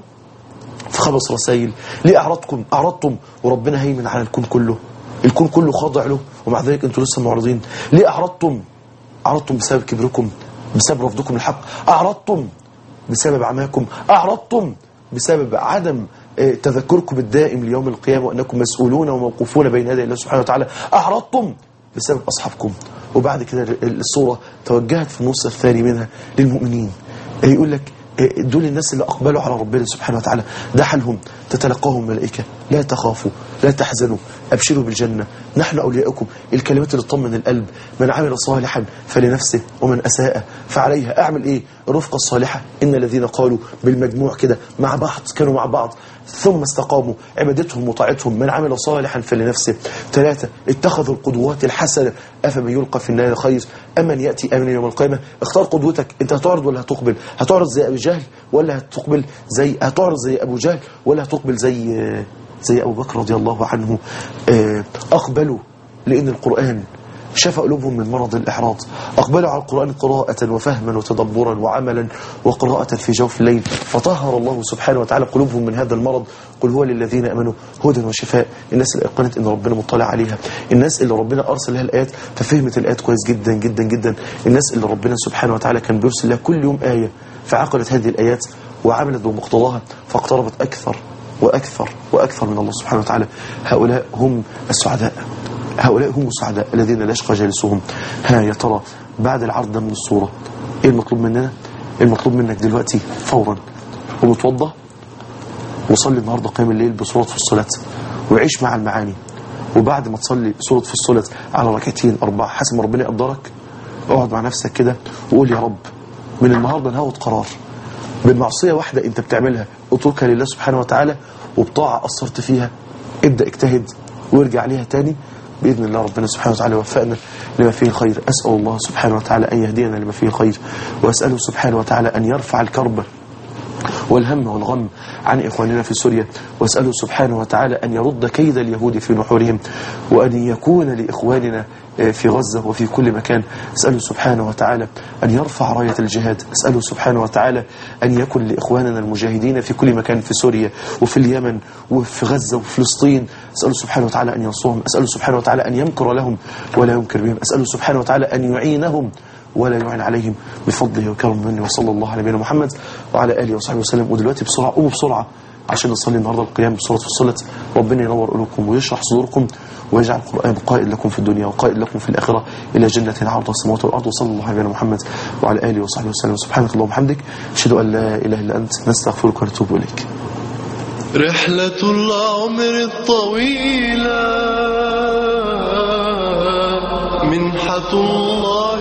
في خمس رسائل ليه أعرضكم أعرضتم وربنا هيمن على الكون كله الكون كله خاضع له ومع ذلك أنتم لسه معرضين ليه أعرضتم أعرضتم بسبب كبركم بسبب رفضكم للحق أعرضتم بسبب عماكم أعرضتم بسبب عدم آه، تذكركم الدائم ليوم القيامة وأنكم مسؤولون وموقوفون بين يدي الله سبحانه وتعالى أعرضتم بسبب أصحابكم وبعد كده ال- الصورة توجهت في النص الثاني منها للمؤمنين آه، يقول لك آه، دول الناس اللي أقبلوا على ربنا سبحانه وتعالى ده حالهم تتلقاهم ملائكة لا تخافوا لا تحزنوا أبشروا بالجنة نحن أولياؤكم الكلمات اللي تطمن القلب من عمل صالحا فلنفسه ومن أساء فعليها أعمل إيه الرفقة الصالحة إن الذين قالوا بالمجموع كده مع بعض كانوا مع بعض ثم استقاموا عبادتهم وطاعتهم من عمل صالحا فلنفسه ثلاثة اتخذوا القدوات الحسنة أفمن يلقى في النار خير أمن يأتي أمن يوم القيامة اختار قدوتك أنت هتعرض ولا هتقبل هتعرض زي أبو جهل ولا هتقبل زي هتعرض زي أبو جهل ولا هتقبل زي زي أبو بكر رضي الله عنه آه، أقبلوا لأن القرآن شفى قلوبهم من مرض الإحراض أقبلوا على القرآن قراءة وفهما وتدبرا وعملا وقراءة في جوف الليل فطهر الله سبحانه وتعالى قلوبهم من هذا المرض قل هو للذين أمنوا هدى وشفاء الناس اللي أيقنت إن ربنا مطلع عليها الناس اللي ربنا أرسل لها الآيات ففهمت الآيات كويس جدا جدا جدا الناس اللي ربنا سبحانه وتعالى كان بيرسل لها كل يوم آية فعقلت هذه الآيات وعملت بمقتضاها فاقتربت أكثر وأكثر وأكثر من الله سبحانه وتعالى هؤلاء هم السعداء هؤلاء هم السعداء الذين لا يشقى جالسهم ها يا ترى بعد العرض ده من الصورة ايه المطلوب مننا المطلوب منك دلوقتي فورا ومتوضى وصلي النهاردة قيام الليل بصورة فصلت وعيش مع المعاني وبعد ما تصلي سورة فصلت على ركعتين أربعة حسب ما ربنا يقدرك اقعد مع نفسك كده وقول يا رب من النهاردة أنا هاخد قرار بالمعصية واحدة أنت بتعملها اتركها لله سبحانه وتعالى وبطاعة قصرت فيها ابدأ اجتهد وارجع ليها تاني بإذن الله ربنا سبحانه وتعالى يوفقنا لما فيه الخير أسأل الله سبحانه وتعالى أن يهدينا لما فيه الخير وأسأله سبحانه وتعالى أن يرفع الكرب والهم والغم عن إخواننا في سوريا وأسأله سبحانه وتعالى أن يرد كيد اليهود في نحورهم وأن يكون لإخواننا في غزة وفي كل مكان أسأله سبحانه وتعالى أن يرفع راية الجهاد أسأله سبحانه وتعالى أن يكن لإخواننا المجاهدين في كل مكان في سوريا وفي اليمن وفي غزة وفي فلسطين أسأله سبحانه وتعالى أن ينصرهم أسأله سبحانه وتعالى أن يمكر لهم ولا يمكر بهم أسأله سبحانه وتعالى أن يعينهم ولا يعين عليهم بفضله وكرم منه وصلى الله على نبينا محمد وعلى آله وصحبه وسلم ودلوقتي بسرعة قوموا بسرعة عشان نصلي النهاردة القيام بسورة فصلت ربنا ينور قلوبكم ويشرح صدوركم ويجعل القرآن قائد لكم في الدنيا وقائد لكم في الآخرة إلى جنة عرضها السماوات والأرض وصلى الله على نبينا محمد وعلى آله وصحبه وسلم سبحانك اللهم وبحمدك أشهد أن لا إله إلا أنت نستغفرك ونتوب إليك رحلة العمر الطويلة منحة الله